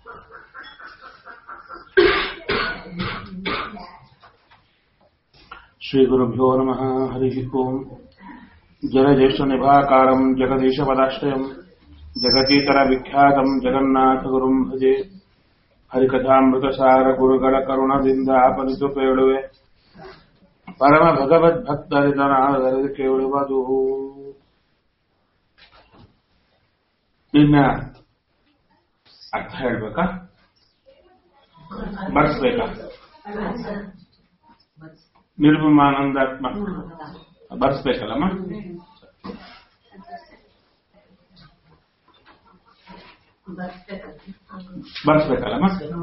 श्रीगुरुभ्यो नमः हरिः ओम् जलज्येष्ठनिभाकारम् जगदीशपदाश्रयम् जगतीतरविख्यातम् जगन्नाथगुरुम् भजे ಹರಿಕಥಾಮೃತಸಾರ ಗುರುಗಳ ಕರುಣದಿಂದ ಆಪನಿತು ಕೇಳುವೆ ಪರಮ ಭಗವದ್ಭಕ್ತರಿತನಾದರದು ಕೇಳುವುದು ನಿನ್ನ ಅರ್ಥ ಹೇಳ್ಬೇಕಾ ಬರ್ಸ್ಬೇಕಾ ನಿರ್ವಿಮಾನಂದಾತ್ಮ ಬರ್ಸ್ಬೇಕಲ್ಲಮ್ಮ ಬರ್ಸ್ಬೇಕಲ್ಲಮ್ಮ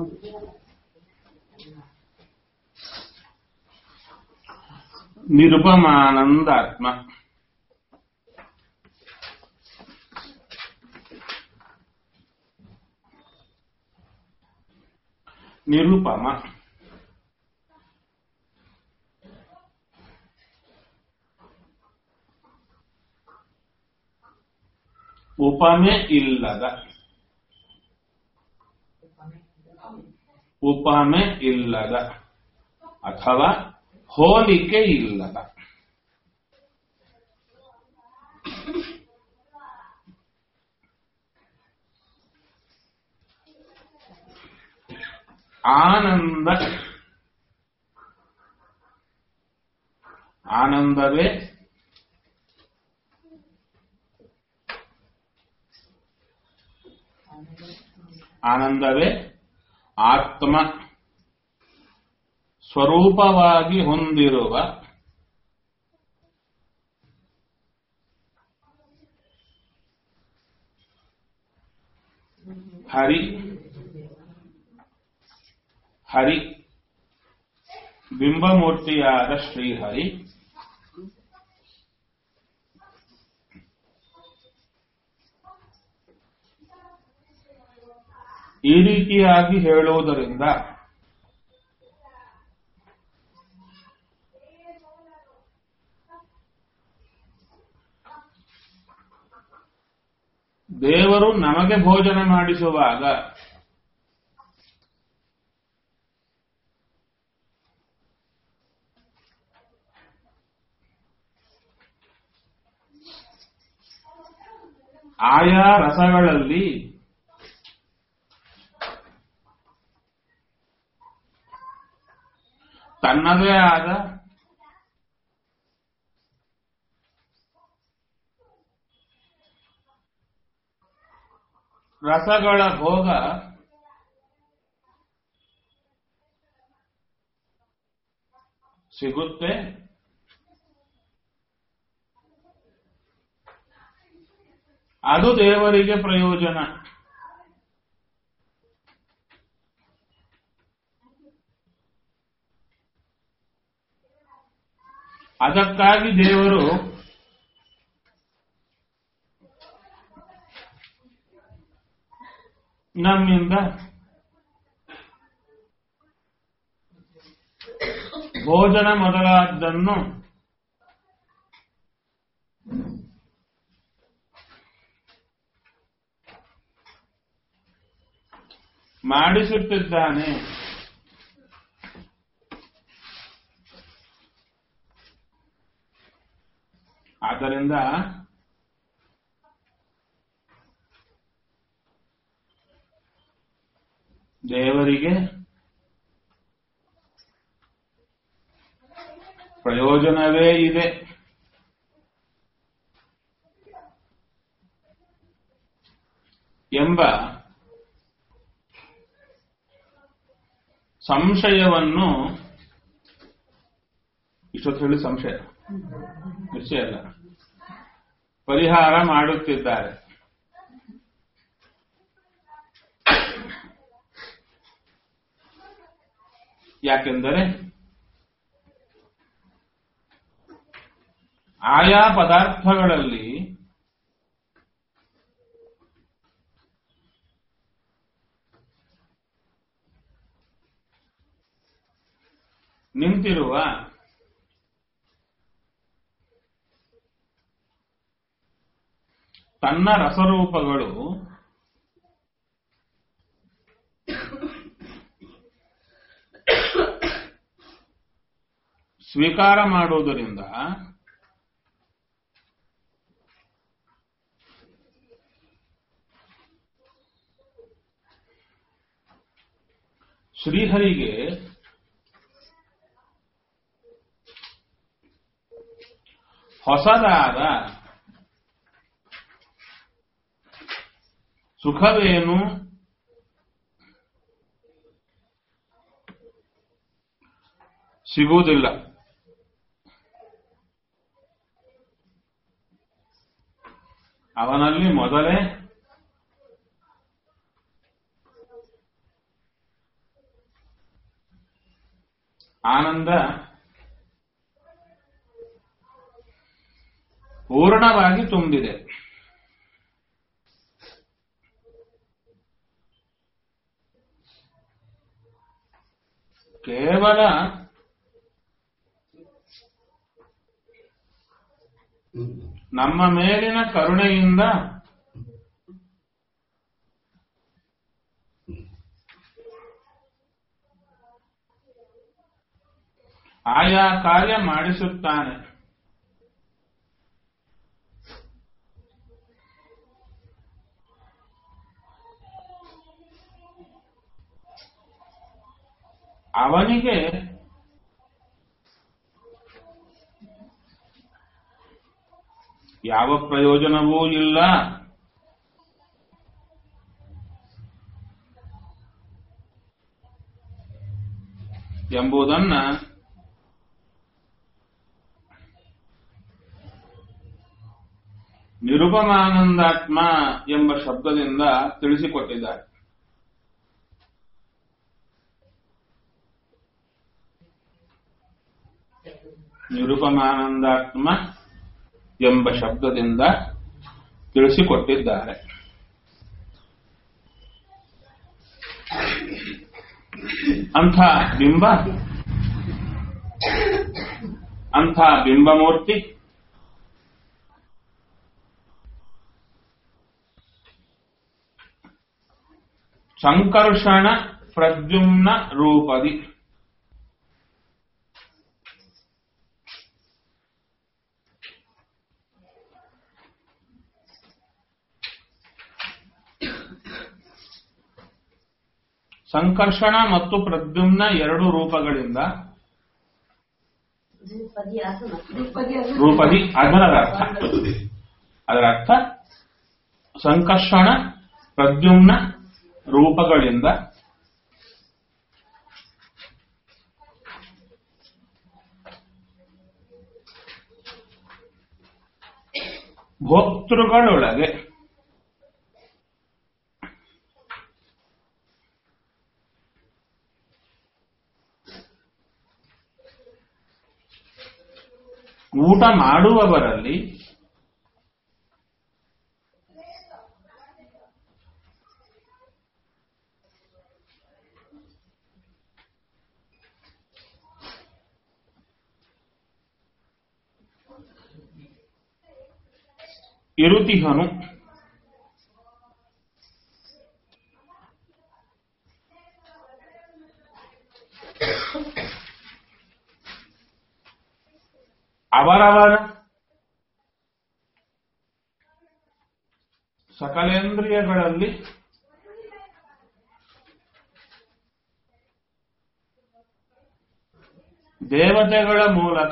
ನಿರುಪಮಾನಂದಾತ್ಮ ನಿರುಪಮ ಉಪಮೆ ಇಲ್ಲದ ಉಪಮೆ ಇಲ್ಲದ ಅಥವಾ ಹೋಲಿಕೆ ಇಲ್ಲದ ಆನಂದ ಆನಂದವೇ ಆನಂದವೇ ಆತ್ಮ ಸ್ವರೂಪವಾಗಿ ಹೊಂದಿರುವ ಹರಿ ಹರಿ ಬಿಂಬಮೂರ್ತಿಯಾದ ಶ್ರೀಹರಿ ಈ ರೀತಿಯಾಗಿ ಹೇಳುವುದರಿಂದ ದೇವರು ನಮಗೆ ಭೋಜನ ಮಾಡಿಸುವಾಗ ಆಯಾ ರಸಗಳಲ್ಲಿ ತನ್ನದೇ ಆದ ರಸಗಳ ಭೋಗ ಸಿಗುತ್ತೆ ಅದು ದೇವರಿಗೆ ಪ್ರಯೋಜನ ಅದಕ್ಕಾಗಿ ದೇವರು ನಮ್ಮಿಂದ ಭೋಜನ ಮೊದಲಾದ್ದನ್ನು ಮಾಡಿಸುತ್ತಿದ್ದಾನೆ ಆದ್ದರಿಂದ ದೇವರಿಗೆ ಪ್ರಯೋಜನವೇ ಇದೆ ಎಂಬ ಸಂಶಯವನ್ನು ಇಷ್ಟೊತ್ತು ಹೇಳಿ ಸಂಶಯ ನಿಶ್ಚಯ ಅಲ್ಲ ಪರಿಹಾರ ಮಾಡುತ್ತಿದ್ದಾರೆ ಯಾಕೆಂದರೆ ಆಯಾ ಪದಾರ್ಥಗಳಲ್ಲಿ ನಿಂತಿರುವ ತನ್ನ ರಸರೂಪಗಳು ಸ್ವೀಕಾರ ಮಾಡುವುದರಿಂದ ಶ್ರೀಹರಿಗೆ ಹೊಸದಾದ ಸುಖವೇನು ಸಿಗುವುದಿಲ್ಲ ಅವನಲ್ಲಿ ಮೊದಲೇ ಆನಂದ ಪೂರ್ಣವಾಗಿ ತುಂಬಿದೆ ಕೇವಲ ನಮ್ಮ ಮೇಲಿನ ಕರುಣೆಯಿಂದ ಆಯಾ ಕಾರ್ಯ ಮಾಡಿಸುತ್ತಾನೆ ಅವನಿಗೆ ಯಾವ ಪ್ರಯೋಜನವೂ ಇಲ್ಲ ಎಂಬುದನ್ನ ನಿರುಪಮಾನಂದಾತ್ಮ ಎಂಬ ಶಬ್ದದಿಂದ ತಿಳಿಸಿಕೊಟ್ಟಿದ್ದಾರೆ ನಿರುಪಮಾನಂದಾತ್ಮ ಎಂಬ ಶಬ್ದದಿಂದ ತಿಳಿಸಿಕೊಟ್ಟಿದ್ದಾರೆ ಅಂಥ ಬಿಂಬ ಅಂಥ ಬಿಂಬಮೂರ್ತಿ ಸಂಕರ್ಷಣ ಪ್ರದ್ಯುಮ್ನ ರೂಪದಿ ಸಂಕರ್ಷಣ ಮತ್ತು ಪ್ರದ್ಯುಮ್ನ ಎರಡು ರೂಪಗಳಿಂದ ರೂಪದಿ ಅದು ರೂಪದಿ ಅದರ ಅರ್ಥ ಅದರ ಅರ್ಥ ಸಂಕರ್ಷಣ ಪ್ರದ್ಯುಮ್ನ ರೂಪಗಳಿಂದ ಭೋಕ್ತೃಗಳೊಳಗೆ ಊಟ ಮಾಡುವವರಲ್ಲಿ ಇರುತಿಹನು ಅವರವರ ಸಕಲೇಂದ್ರಿಯಗಳಲ್ಲಿ ದೇವತೆಗಳ ಮೂಲಕ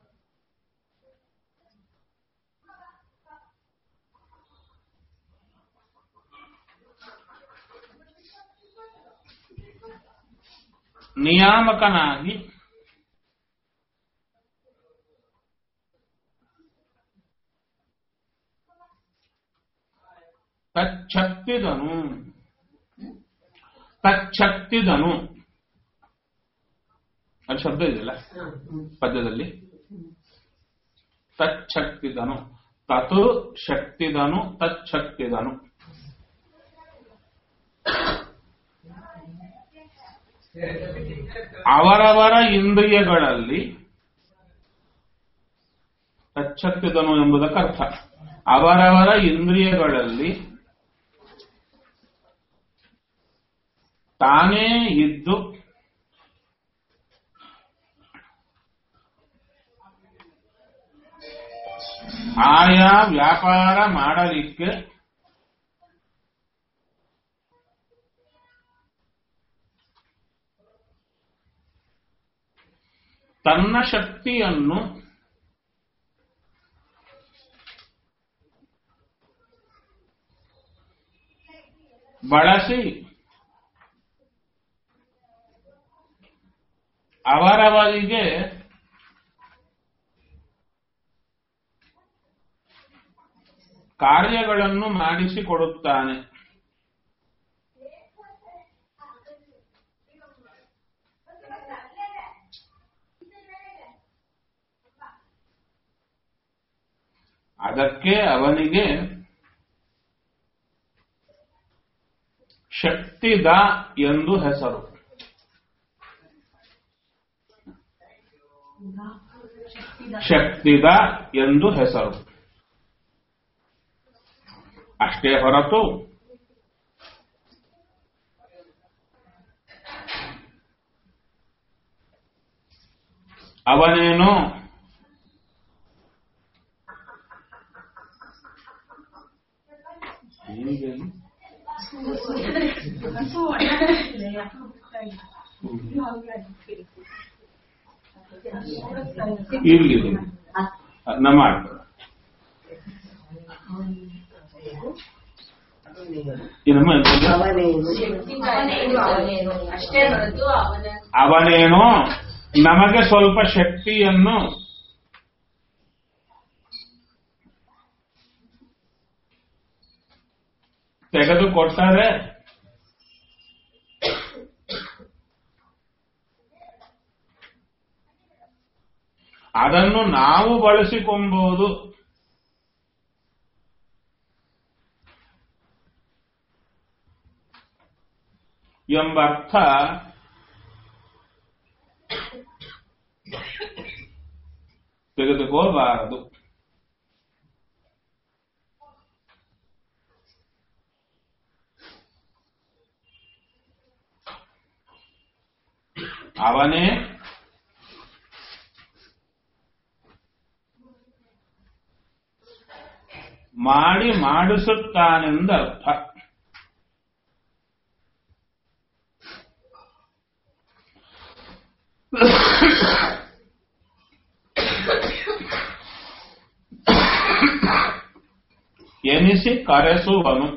ನಿಯಾಮಕನಾಗಿ ತಚ್ಛಕ್ತಿದನು ತಚ್ಛಕ್ತಿದನು ಅದು ಶಬ್ದ ಇದೆಯಲ್ಲ ಪದ್ಯದಲ್ಲಿ ತಚ್ಛಕ್ತಿದನು ತತು ಶಕ್ತಿದನು ತಚ್ಛಕ್ತಿದನು ಅವರವರ ಇಂದ್ರಿಯಗಳಲ್ಲಿ ತಚ್ಛಕ್ತಿದನು ಎಂಬುದಕ್ಕರ್ಥ ಅವರವರ ಇಂದ್ರಿಯಗಳಲ್ಲಿ ತಾನೇ ಇದ್ದು ಆಯಾ ವ್ಯಾಪಾರ ಮಾಡಲಿಕ್ಕೆ ತನ್ನ ಶಕ್ತಿಯನ್ನು ಬಳಸಿ ಅವರವರಿಗೆ ಕಾರ್ಯಗಳನ್ನು ಮಾಡಿಸಿಕೊಡುತ್ತಾನೆ ಅದಕ್ಕೆ ಅವನಿಗೆ ಶಕ್ತಿದ ಎಂದು ಹೆಸರು ಶಕ್ತಿದ ಎಂದು ಹೆಸರು ಅಷ್ಟೇ ಹೊರತು ಅವನೇನೋ ಹೀಗೆ ಇರ್ಲಿ ನಮ್ಮ ಇನ್ನೊಮ್ಮೆ ಅಂತಂದ್ರೆ ಅಷ್ಟೇ ಹೊರತು ಅವನ ಅವನೇನೋ ನಮಗೆ ಸ್ವಲ್ಪ ಶಕ್ತಿಯನ್ನು ತೆಗೆದುಕೊಟ್ಟರೆ ಅದನ್ನು ನಾವು ಬಳಸಿಕೊಂಬಹುದು ಎಂಬರ್ಥ ತೆಗೆದುಕೋಬಾರದು ಅವನೇ ಮಾಡಿ ಮಾಡಿಸುತ್ತಾನೆಂದರ್ಥ ಎನಿಸಿ ಕರೆಸುವನು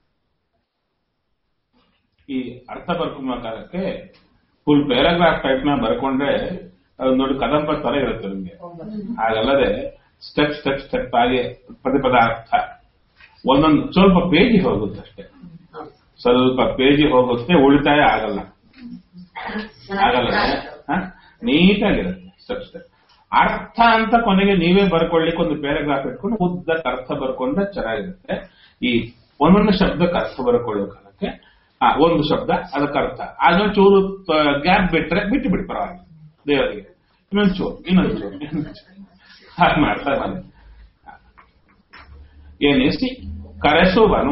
ಈ ಅರ್ಥ ಬರ್ಕೊಂಬ ಕಾಲಕ್ಕೆ ಫುಲ್ ಪ್ಯಾರಾಗ್ರಾಫ್ ಟೈಪ್ ನ ಬರ್ಕೊಂಡ್ರೆ ಅದು ನೋಡಿ ಕದಂಬ ತರ ಇರುತ್ತೆ ನಿಮ್ಗೆ ಹಾಗಲ್ಲದೆ ಸ್ಟೆಪ್ ಸ್ಟೆಪ್ ಸ್ಟೆಪ್ ಆಗಿ ಪದ ಪದ ಅರ್ಥ ಒಂದೊಂದು ಸ್ವಲ್ಪ ಪೇಜಿ ಹೋಗುತ್ತೆ ಅಷ್ಟೇ ಸ್ವಲ್ಪ ಪೇಜಿ ಹೋಗುತ್ತೆ ಉಳಿತಾಯ ಆಗಲ್ಲ ಆಗಲ್ಲ ಹ? ನೀಟಾಗಿರುತ್ತೆ ಸ್ಟೆಪ್ ಸ್ಟೆಪ್ ಅರ್ಥ ಅಂತ ಕೊನೆಗೆ ನೀವೇ ಬರ್ಕೊಳ್ಳಿಕ್ಕೆ ಒಂದು ಪ್ಯಾರಾಗ್ರಾಫ್ ಇಟ್ಕೊಂಡು ಉದ್ದಕ್ಕೆ ಅರ್ಥ ಬರ್ಕೊಂಡ್ರೆ ಚೆನ್ನಾಗಿರುತ್ತೆ ಈ ಒಂದೊಂದು ಶಬ್ದಕ್ಕೆ ಅರ್ಥ ಬರ್ಕೊಳ್ಳೋ ಕಾಲಕ್ಕೆ ಆ ಒಂದು ಶಬ್ದ ಅದಕ್ಕೆ ಅರ್ಥ ಅದನ್ನ ಚೂರು ಗ್ಯಾಪ್ ಬಿಟ್ರೆ ಬಿಟ್ಟು ಬಿಡಿ ಪರವಾಗಿಲ್ಲ ದೇವರಿಗೆ ಇನ್ನೊಂದು ಚೂರು ಇನ್ನೊಂದು ಚೂರು ಇನ್ನೊಂದು ಚೂರು ಹಾಗೆ ಮಾಡ್ತಾ ಬನ್ನಿ ಎನಿಸಿ ಕರೆಸುವನು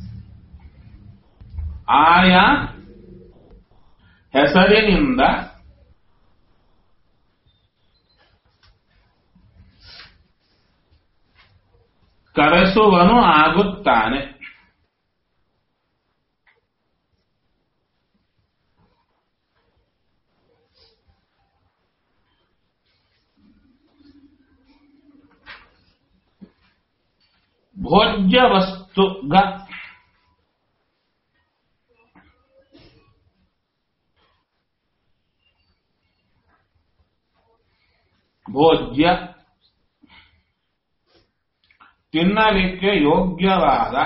ಆಯಾ ಹೆಸರಿನಿಂದ ಕರೆಸುವನು ಆಗುತ್ತಾನೆ ಭೋಜ್ಯ ವಸ್ತು ಗ ಭೋಜ್ಯ ತಿನ್ನಲಿಕ್ಕೆ ಯೋಗ್ಯವಾದ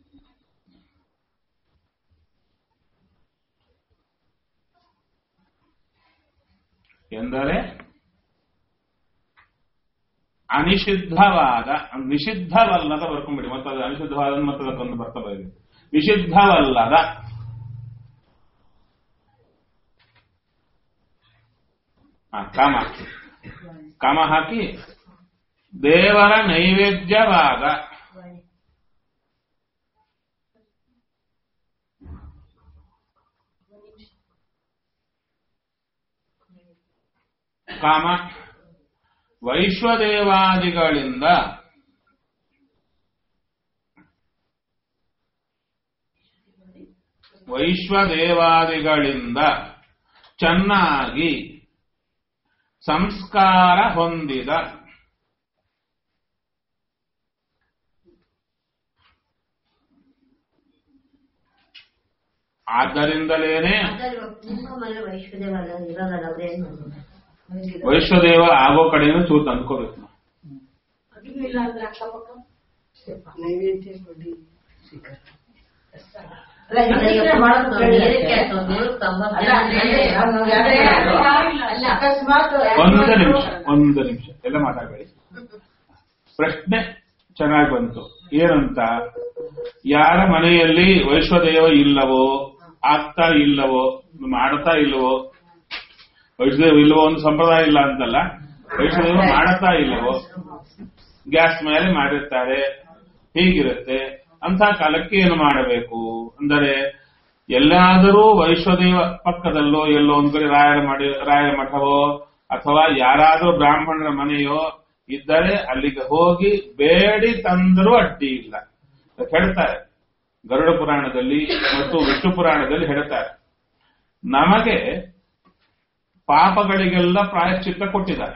ಎಂದರೆ ಅನಿಷಿದ್ಧವಾದ ನಿಷಿದ್ಧವಲ್ಲದ ಬರ್ಕೊಂಡ್ಬಿಡಿ ಮತ್ತೆ ಅದು ಅನಿಷಿದ್ಧವಾದ ಮತ್ತೆ ಅದಕ್ಕೊಂದು ಬರ್ತಾ ಬರೀ ನಿಷಿದ್ಧವಲ್ಲದ ಹಾ, ಕಾಮ ಕಾಮ ಹಾಕಿ ದೇವರ ನೈವೇದ್ಯವಾದ ಕಾಮ ವೈಶ್ವದೇವಾದಿಗಳಿಂದ ವೈಶ್ವದೇವಾದಿಗಳಿಂದ ಚೆನ್ನಾಗಿ ಸಂಸ್ಕಾರ ಹೊಂದಿದ ಆದ್ದರಿಂದಲೇನೆ ನಿಮ್ಮ ಮನೆ ವೈಶ್ವದೇವರ ಇರೋದಲ್ಲ ಅವ್ರೇನು ವೈಶ್ವದೇವ ಆಗೋ ಕಡೆಯಿಂದ ಚೂರು ತಂದ್ಕೋಬೇಕು ನಾವು. ಇಲ್ಲ ಅಂದ್ರೆ ಅಕ್ಕಪಕ್ಕ ನೈವೇದ್ಯ ಕೊಡಿ ಶ್ರೀಕರ ಅಲ್ಲ ಇವತ್ತು ಮಾಡೋದು ನೋಡಿ, ಏನಕ್ಕೆ ಅಂತ ಒಂದು ನೂರಕ್ಕೆ ತೊಂಬತ್ತು ಅಲ್ಲ, ಜನ ಅಂದ್ರೆ ಅಂದ್ರೆ ಅಂದ್ರೆ ಯಾರಿಲ್ಲ. ಅಲ್ಲ ಅಕಸ್ಮಾತ್ ಒಂದು ನಿಮಿಷ ಒಂದು ನಿಮಿಷ ಎಲ್ಲ ಮಾತಾಡಬೇಡಿ ಪ್ರಶ್ನೆ ಚೆನ್ನಾಗಿ ಬಂತು ಏನಂತ ಯಾರ ಮನೆಯಲ್ಲಿ ವೈಶ್ವದೇವ ಇಲ್ಲವೋ ಆಗ್ತಾ ಇಲ್ಲವೋ ಮಾಡ್ತಾ ಇಲ್ಲವೋ ವೈಷ್ಣದೇವ ಇಲ್ಲವೋ ಒಂದು ಸಂಪ್ರದಾಯ ಇಲ್ಲ ಅಂತಲ್ಲ ವೈಷ್ಣದೇವ ಮಾಡತಾ ಇಲ್ಲವೋ ಗ್ಯಾಸ್ ಮೇಲೆ ಮಾಡಿರ್ತಾರೆ ಹೀಗಿರುತ್ತೆ ಅಂತ ಕಾಲಕ್ಕೆ ಏನು ಮಾಡಬೇಕು ಅಂದರೆ ಎಲ್ಲಾದರೂ ವೈಶ್ವದೇವ ಪಕ್ಕದಲ್ಲೋ ಎಲ್ಲೋ ಒಂದ್ ಕಡೆ ರಾಯರ ಮಾಡಿ ರಾಯರ ಮಠವೋ ಅಥವಾ ಯಾರಾದರೂ ಬ್ರಾಹ್ಮಣರ ಮನೆಯೋ ಇದ್ದರೆ ಅಲ್ಲಿಗೆ ಹೋಗಿ ಬೇಡಿ ತಂದರೂ ಅಡ್ಡಿ ಇಲ್ಲ ಹೇಳ್ತಾರೆ ಗರುಡ ಪುರಾಣದಲ್ಲಿ ಮತ್ತು ವಿಷ್ಣು ಪುರಾಣದಲ್ಲಿ ಹೇಳ್ತಾರೆ ನಮಗೆ ಪಾಪಗಳಿಗೆಲ್ಲ ಪ್ರಾಯಶ್ಚಿತ್ತ ಕೊಟ್ಟಿದ್ದಾರೆ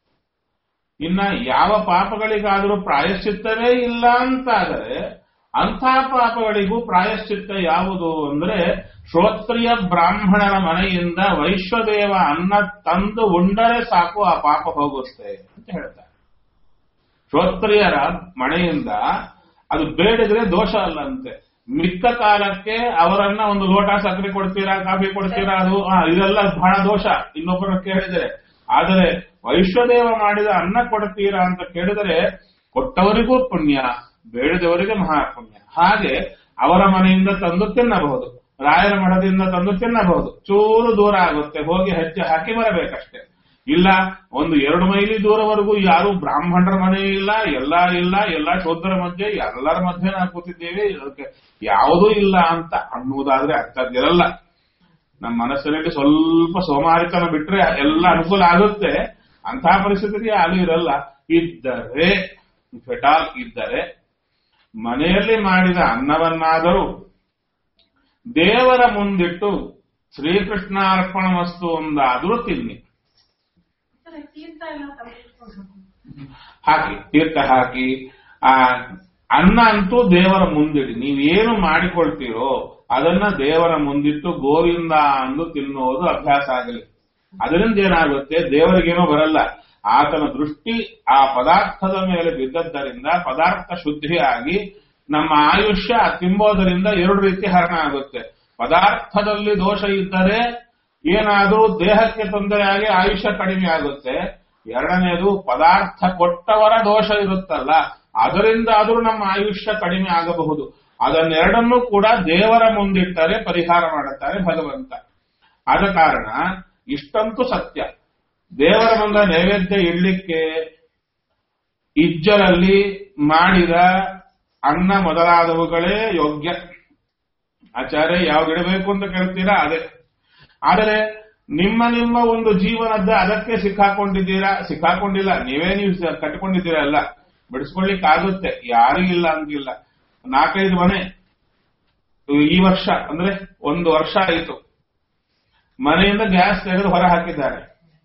ಇನ್ನ ಯಾವ ಪಾಪಗಳಿಗಾದರೂ ಪ್ರಾಯಶ್ಚಿತ್ತವೇ ಇಲ್ಲ ಅಂತಾದರೆ ಅಂಥ ಪಾಪಗಳಿಗೂ ಪ್ರಾಯಶ್ಚಿತ್ತ ಯಾವುದು ಅಂದ್ರೆ ಶ್ರೋತ್ರಿಯ ಬ್ರಾಹ್ಮಣರ ಮನೆಯಿಂದ ವೈಶ್ವದೇವ ಅನ್ನ ತಂದು ಉಂಡರೆ ಸಾಕು ಆ ಪಾಪ ಹೋಗುತ್ತೆ ಅಂತ ಹೇಳ್ತಾರೆ ಶ್ರೋತ್ರಿಯರ ಮನೆಯಿಂದ ಅದು ಬೇಡಿದ್ರೆ ದೋಷ ಅಲ್ಲಂತೆ ಮಿಕ್ಕ ಕಾಲಕ್ಕೆ ಅವರನ್ನ ಒಂದು ಲೋಟ ಸಕ್ಕರೆ ಕೊಡ್ತೀರಾ ಕಾಫಿ ಕೊಡ್ತೀರಾ ಅದು ಆ, ಇದೆಲ್ಲ ಬಹಳ ದೋಷ ಇನ್ನೊಬ್ಬರ ಕೇಳಿದರೆ ಆದರೆ ವೈಶ್ವದೇವ ಮಾಡಿದ ಅನ್ನ ಕೊಡ್ತೀರಾ ಅಂತ ಕೇಳಿದರೆ ಕೊಟ್ಟವರಿಗೂ ಪುಣ್ಯ ಬೇಡದವರಿಗೆ ಮಹಾಪುಣ್ಯ ಹಾಗೆ ಅವರ ಮನೆಯಿಂದ ತಂದು ತಿನ್ನಬಹುದು ರಾಯರ ಮಠದಿಂದ ತಂದು ತಿನ್ನಬಹುದು ಚೂರು ದೂರ ಆಗುತ್ತೆ ಹೋಗಿ ಹೆಜ್ಜೆ ಹಾಕಿ ಬರಬೇಕಷ್ಟೇ ಇಲ್ಲ ಒಂದು ಎರಡು ಮೈಲಿ ದೂರವರೆಗೂ ಯಾರು ಬ್ರಾಹ್ಮಣರ ಮನೆ ಇಲ್ಲ ಎಲ್ಲ ಇಲ್ಲ ಎಲ್ಲ ಶೋಧರ ಮಧ್ಯೆ ಎಲ್ಲರ ಮಧ್ಯೆ ನಾವು ಕೂತಿದ್ದೇವೆ ಇದಕ್ಕೆ ಯಾವುದೂ ಇಲ್ಲ ಅಂತ ಅನ್ನುವುದಾದ್ರೆ ಅರ್ಥದ್ದಿರಲ್ಲ ನಮ್ಮ ಮನಸ್ಸಿನಲ್ಲಿ ಸ್ವಲ್ಪ ಸೋಮಾರಿತನ ಬಿಟ್ರೆ ಎಲ್ಲ ಅನುಕೂಲ ಆಗುತ್ತೆ ಅಂತಹ ಪರಿಸ್ಥಿತಿ ಯಾರು ಇರಲ್ಲ ಇದ್ದರೆ ಫೆಟಾಲ್ ಇದ್ದರೆ ಮನೆಯಲ್ಲಿ ಮಾಡಿದ ಅನ್ನವನ್ನಾದರೂ ದೇವರ ಮುಂದಿಟ್ಟು ಶ್ರೀಕೃಷ್ಣಾರ್ಪಣ ವಸ್ತು ಒಂದಾದರೂ ತಿನ್ನಿ ತೀರ್ಥ ಎಲ್ಲ ತಗೊಂಡು ಹಾಕಿ ತೀರ್ಥ ಹಾಕಿ ಆ ಅನ್ನ ಅಂತೂ ದೇವರ ಮುಂದಿಡಿ ನೀವೇನು ಮಾಡಿಕೊಳ್ತೀರೋ ಅದನ್ನ ದೇವರ ಮುಂದಿಟ್ಟು ಗೋವಿಂದ ಅಂದು ತಿನ್ನುವುದು ಅಭ್ಯಾಸ ಆಗಲಿ ಅದರಿಂದ ಏನಾಗುತ್ತೆ ದೇವರಿಗೇನೋ ಬರಲ್ಲ ಆತನ ದೃಷ್ಟಿ ಆ ಪದಾರ್ಥದ ಮೇಲೆ ಬಿದ್ದದ್ದರಿಂದ ಪದಾರ್ಥ ಶುದ್ಧಿಯಾಗಿ ನಮ್ಮ ಆಯುಷ್ಯ ತಿಂಬೋದರಿಂದ ಎರಡು ರೀತಿ ಹರಣ ಆಗುತ್ತೆ ಪದಾರ್ಥದಲ್ಲಿ ದೋಷ ಇದ್ದರೆ ಏನಾದರೂ ದೇಹಕ್ಕೆ ತೊಂದರೆಯಾಗಿ ಆಯುಷ್ಯ ಕಡಿಮೆ ಆಗುತ್ತೆ ಎರಡನೇದು ಪದಾರ್ಥ ಕೊಟ್ಟವರ ದೋಷ ಇರುತ್ತಲ್ಲ ಅದರಿಂದ ಆದರೂ ನಮ್ಮ ಆಯುಷ್ಯ ಕಡಿಮೆ ಆಗಬಹುದು ಅದನ್ನೆರಡನ್ನೂ ಕೂಡ ದೇವರ ಮುಂದಿಟ್ಟರೆ ಪರಿಹಾರ ಮಾಡುತ್ತಾರೆ ಭಗವಂತ ಆದ ಕಾರಣ ಇಷ್ಟಂತೂ ಸತ್ಯ ದೇವರ ಮುಂದೆ ನೈವೇದ್ಯ ಇಡ್ಲಿಕ್ಕೆ ಇಜ್ಜಲಲ್ಲಿ ಮಾಡಿದ ಅನ್ನ ಮೊದಲಾದವುಗಳೇ ಯೋಗ್ಯ ಆಚಾರ್ಯ ಯಾವ್ದಿಡಬೇಕು ಅಂತ ಕೇಳ್ತೀರಾ ಅದೇ ಆದರೆ ನಿಮ್ಮ ನಿಮ್ಮ ಒಂದು ಜೀವನದ ಅದಕ್ಕೆ ಸಿಕ್ಕಾಕೊಂಡಿದ್ದೀರಾ ಸಿಕ್ಕಾಕೊಂಡಿಲ್ಲ ನೀವೇ ನೀವು ಸ- ಕಟ್ಕೊಂಡಿದ್ದೀರಾ ಅಲ್ಲ ಬಿಡಿಸ್ಕೊಳ್ಲಿಕ್ಕೆ ಆಗುತ್ತೆ ಯಾರೂ ಇಲ್ಲ ಅಂತಿಲ್ಲ ನಾಲ್ಕೈದು ಮನೆ ಈ ವರ್ಷ ಅಂದ್ರೆ ಒಂದು ವರ್ಷ ಆಯಿತು ಮನೆಯಿಂದ ಗ್ಯಾಸ್ ತೆಗೆದು ಹೊರ ಹಾಕಿದ್ದಾರೆ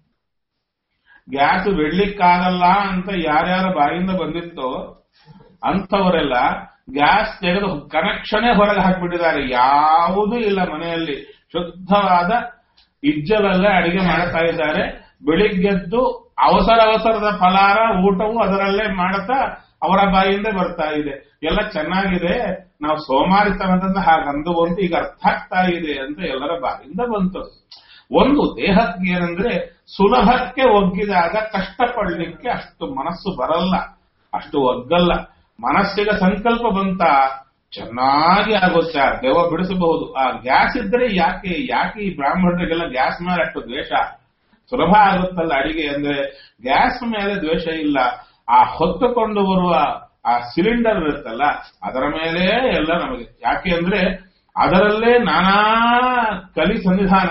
ಗ್ಯಾಸ್ ಬಿಡ್ಲಿಕ್ಕಾಗಲ್ಲ ಅಂತ ಯಾರ್ಯಾರ ಬಾಯಿಂದ ಬಂದಿತ್ತೋ ಅಂಥವರೆಲ್ಲ ಗ್ಯಾಸ್ ತೆಗೆದು ಕನೆಕ್ಷನೇ ಹೊರಗೆ ಹಾಕಿಬಿಟ್ಟಿದ್ದಾರೆ ಯಾವುದೂ ಇಲ್ಲ ಮನೆಯಲ್ಲಿ ಶುದ್ಧವಾದ ಇಜ್ಜಲಲ್ಲೇ ಅಡಿಗೆ ಮಾಡ್ತಾ ಇದ್ದಾರೆ ಬೆಳಿಗ್ಗೆದ್ದು ಅವಸರ ಅವಸರದ ಫಲಾರ ಊಟವು ಅದರಲ್ಲೇ ಮಾಡುತ್ತಾ ಅವರ ಬಾಯಿಂದ ಬರ್ತಾ ಇದೆ ಎಲ್ಲ ಚೆನ್ನಾಗಿದೆ ನಾವು ಸೋಮಾರಿತನದಿಂದ ಹಾಗಂದು ಬಂತು ಈಗ ಅರ್ಥ ಆಗ್ತಾ ಇದೆ ಅಂತ ಎಲ್ಲರ ಬಾಯಿಂದ ಬಂತು ಒಂದು ದೇಹಕ್ಕೆ ಏನಂದ್ರೆ ಸುಲಭಕ್ಕೆ ಒಗ್ಗಿದಾಗ ಕಷ್ಟಪಡ್ಲಿಕ್ಕೆ ಅಷ್ಟು ಮನಸ್ಸು ಬರಲ್ಲ ಅಷ್ಟು ಒಗ್ಗಲ್ಲ ಮನಸ್ಸಿಗೆ ಸಂಕಲ್ಪ ಬಂತ ಚೆನ್ನಾಗಿ ಆಗುತ್ತೆ ಆ ದೆವ್ವ ಬಿಡಿಸಬಹುದು ಆ ಗ್ಯಾಸ್ ಇದ್ರೆ ಯಾಕೆ ಯಾಕೆ ಈ ಬ್ರಾಹ್ಮಣರಿಗೆಲ್ಲ ಗ್ಯಾಸ್ ಮೇಲೆ ಅಷ್ಟು ದ್ವೇಷ ಸುಲಭ ಆಗುತ್ತಲ್ಲ ಅಡಿಗೆ ಅಂದ್ರೆ ಗ್ಯಾಸ್ ಮೇಲೆ ದ್ವೇಷ ಇಲ್ಲ ಆ ಹೊತ್ತುಕೊಂಡು ಬರುವ ಆ ಸಿಲಿಂಡರ್ ಇರುತ್ತಲ್ಲ ಅದರ ಮೇಲೆ ಎಲ್ಲ ನಮಗೆ ಯಾಕೆ ಅಂದ್ರೆ ಅದರಲ್ಲೇ ನಾನಾ ಕಲಿ ಸನ್ನಿಧಾನ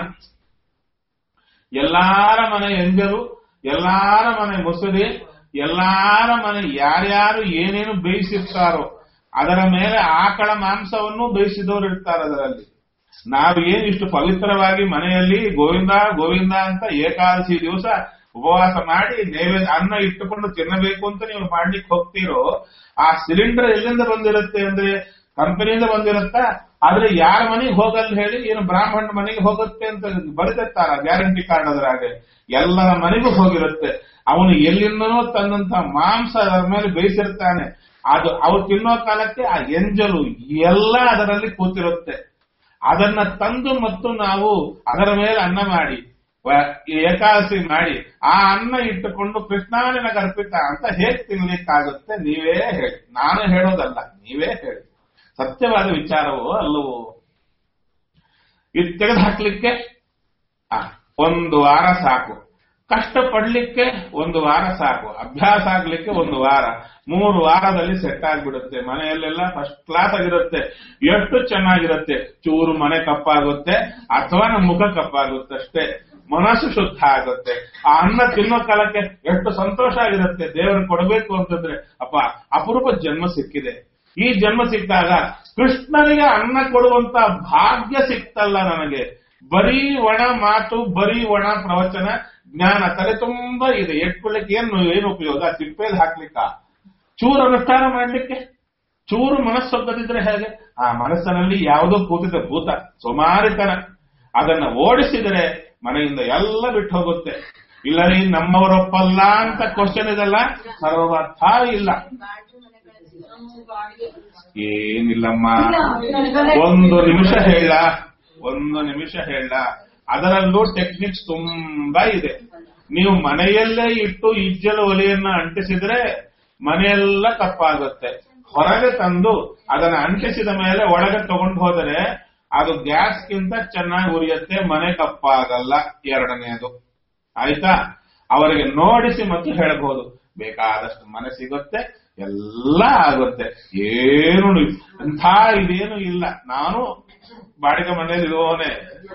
ಎಲ್ಲಾರ ಮನೆ ಎಂಜಲು ಎಲ್ಲಾರ ಮನೆ ಮುಸುರಿ ಎಲ್ಲಾರ ಮನೆ ಯಾರ್ಯಾರು ಏನೇನು ಬೇಯಿಸಿರ್ತಾರೋ ಅದರ ಮೇಲೆ ಆಕಳ ಮಾಂಸವನ್ನು ಬೇಯಿಸಿದವರು ಇರ್ತಾರೆ ಅದರಲ್ಲಿ ನಾವು ಏನ್ ಇಷ್ಟು ಪವಿತ್ರವಾಗಿ ಮನೆಯಲ್ಲಿ ಗೋವಿಂದ ಗೋವಿಂದ ಅಂತ ಏಕಾದಶಿ ದಿವಸ ಉಪವಾಸ ಮಾಡಿ ನೈವೇದ್ಯ ಅನ್ನ ಇಟ್ಟುಕೊಂಡು ತಿನ್ನಬೇಕು ಅಂತ ನೀವು ಮಾಡ್ಲಿಕ್ಕೆ ಹೋಗ್ತೀರೋ ಆ ಸಿಲಿಂಡರ್ ಎಲ್ಲಿಂದ ಬಂದಿರುತ್ತೆ ಅಂದ್ರೆ ಕಂಪನಿಯಿಂದ ಬಂದಿರುತ್ತಾ ಆದ್ರೆ ಯಾರ ಮನೆಗೆ ಹೋಗಲ್ಲ ಹೇಳಿ ಏನು ಬ್ರಾಹ್ಮಣ ಮನೆಗೆ ಹೋಗುತ್ತೆ ಅಂತ ಬರೆದಿರ್ತಾರ ಗ್ಯಾರಂಟಿ ಕಾರ್ಡ್ ಅದ್ರಾಗೆ ಎಲ್ಲರ ಮನೆಗೂ ಹೋಗಿರುತ್ತೆ ಅವನು ಎಲ್ಲಿಂದನೋ ತಂದಂತ ಮಾಂಸ ಅದರ ಮೇಲೆ ಬೇಯಿಸಿರ್ತಾನೆ ಅದು ಅವ್ರು ತಿನ್ನೋ ಕಾಲಕ್ಕೆ ಆ ಎಂಜಲು ಎಲ್ಲ ಅದರಲ್ಲಿ ಕೂತಿರುತ್ತೆ ಅದನ್ನ ತಂದು ಮತ್ತು ನಾವು ಅದರ ಮೇಲೆ ಅನ್ನ ಮಾಡಿ ವ- ಏಕಾದಶಿ ಮಾಡಿ ಆ ಅನ್ನ ಇಟ್ಟುಕೊಂಡು ಕೃಷ್ಣಾನಿನ ಅರ್ಪಿತ ಅಂತ ಹೇಗೆ ತಿನ್ಲಿಕ್ಕಾಗುತ್ತೆ ನೀವೇ ಹೇಳಿ ನಾನು ಹೇಳೋದಲ್ಲ ನೀವೇ ಹೇಳಿ ಸತ್ಯವಾದ ವಿಚಾರವೋ ಅಲ್ಲವೋ ಇದು ತೆಗೆದು ಹಾಕ್ಲಿಕ್ಕೆ ಆ, ಒಂದು ವಾರ ಸಾಕು ಕಷ್ಟ ಪಡ್ಲಿಕ್ಕೆ ಒಂದು ವಾರ ಸಾಕು ಅಭ್ಯಾಸ ಆಗ್ಲಿಕ್ಕೆ ಒಂದು ವಾರ ಮೂರು ವಾರದಲ್ಲಿ ಸೆಟ್ ಆಗ್ಬಿಡುತ್ತೆ ಮನೆಯಲ್ಲೆಲ್ಲ ಫಸ್ಟ್ ಕ್ಲಾಸ್ ಆಗಿರುತ್ತೆ ಎಷ್ಟು ಚೆನ್ನಾಗಿರುತ್ತೆ ಚೂರು ಮನೆ ಕಪ್ಪಾಗುತ್ತೆ ಅಥವಾ ನಮ್ಮ ಮುಖ ಕಪ್ಪಾಗುತ್ತೆ ಅಷ್ಟೇ ಮನಸ್ಸು ಶುದ್ಧ ಆಗುತ್ತೆ ಆ ಅನ್ನ ತಿನ್ನೋ ಕಾಲಕ್ಕೆ ಎಷ್ಟು ಸಂತೋಷ ಆಗಿರುತ್ತೆ ದೇವರು ಕೊಡಬೇಕು ಅಂತಂದ್ರೆ ಅಪ್ಪ ಅಪರೂಪ ಜನ್ಮ ಸಿಕ್ಕಿದೆ ಈ ಜನ್ಮ ಸಿಕ್ಕಾಗ ಕೃಷ್ಣನಿಗೆ ಅನ್ನ ಕೊಡುವಂತ ಭಾಗ್ಯ ಸಿಕ್ತಲ್ಲ ನನಗೆ ಬರೀ ಒಣ ಮಾತು ಬರೀ ಒಣ ಪ್ರವಚನ ಜ್ಞಾನ ತಲೆ ತುಂಬಾ ಇದೆ ಎಟ್ಕೊಳ್ಳಿಕ್ಕೆ ಏನು ಏನು ಉಪಯೋಗ ತಿಪ್ಪೇಲಿ ಹಾಕ್ಲಿಕ್ಕ ಚೂರು ಅನುಷ್ಠಾನ ಮಾಡ್ಲಿಕ್ಕೆ ಚೂರು ಮನಸ್ಸೊದ್ದದಿದ್ರೆ ಹೇಗೆ ಆ ಮನಸ್ಸಿನಲ್ಲಿ ಯಾವುದೋ ಕೂತಿದೆ ಭೂತ ಸೋಮಾರಿತನ ಅದನ್ನ ಓಡಿಸಿದರೆ ಮನೆಯಿಂದ ಎಲ್ಲ ಬಿಟ್ಟು ಹೋಗುತ್ತೆ ಇಲ್ಲ ರೀ ನಮ್ಮವರೊಪ್ಪಲ್ಲ ಅಂತ ಕ್ವಶನ್ ಇದಲ್ಲ ಸರ್ವರ್ಥ ಇಲ್ಲ ಏನಿಲ್ಲಮ್ಮ ಒಂದು ನಿಮಿಷ ಹೇಳ ಒಂದು ನಿಮಿಷ ಹೇಳ ಅದರಲ್ಲೂ ಟೆಕ್ನಿಕ್ಸ್ ತುಂಬಾ ಇದೆ ನೀವು ಮನೆಯಲ್ಲೇ ಇಟ್ಟು ಇಜ್ಜಲ ಒಲೆಯನ್ನ ಅಂಟಿಸಿದ್ರೆ ಮನೆಯೆಲ್ಲ ಕಪ್ಪಾಗುತ್ತೆ ಹೊರಗೆ ತಂದು ಅದನ್ನ ಅಂಟಿಸಿದ ಮೇಲೆ ಒಳಗೆ ತಗೊಂಡು ಹೋದರೆ ಅದು ಗ್ಯಾಸ್ಗಿಂತ ಚೆನ್ನಾಗಿ ಉರಿಯುತ್ತೆ ಮನೆ ಕಪ್ಪಾಗಲ್ಲ ಎರಡನೆಯದು ಆಯ್ತಾ ಅವರಿಗೆ ನೋಡಿಸಿ ಮತ್ತು ಹೇಳಬಹುದು ಬೇಕಾದಷ್ಟು ಮನೆ ಸಿಗುತ್ತೆ ಎಲ್ಲ ಆಗುತ್ತೆ ಏನು ಅಂಥ ಇದೇನು ಇಲ್ಲ ನಾನು ಬಾಡಿಗೆ ಮನೆಯಲ್ಲಿ ಇರುವವನೇ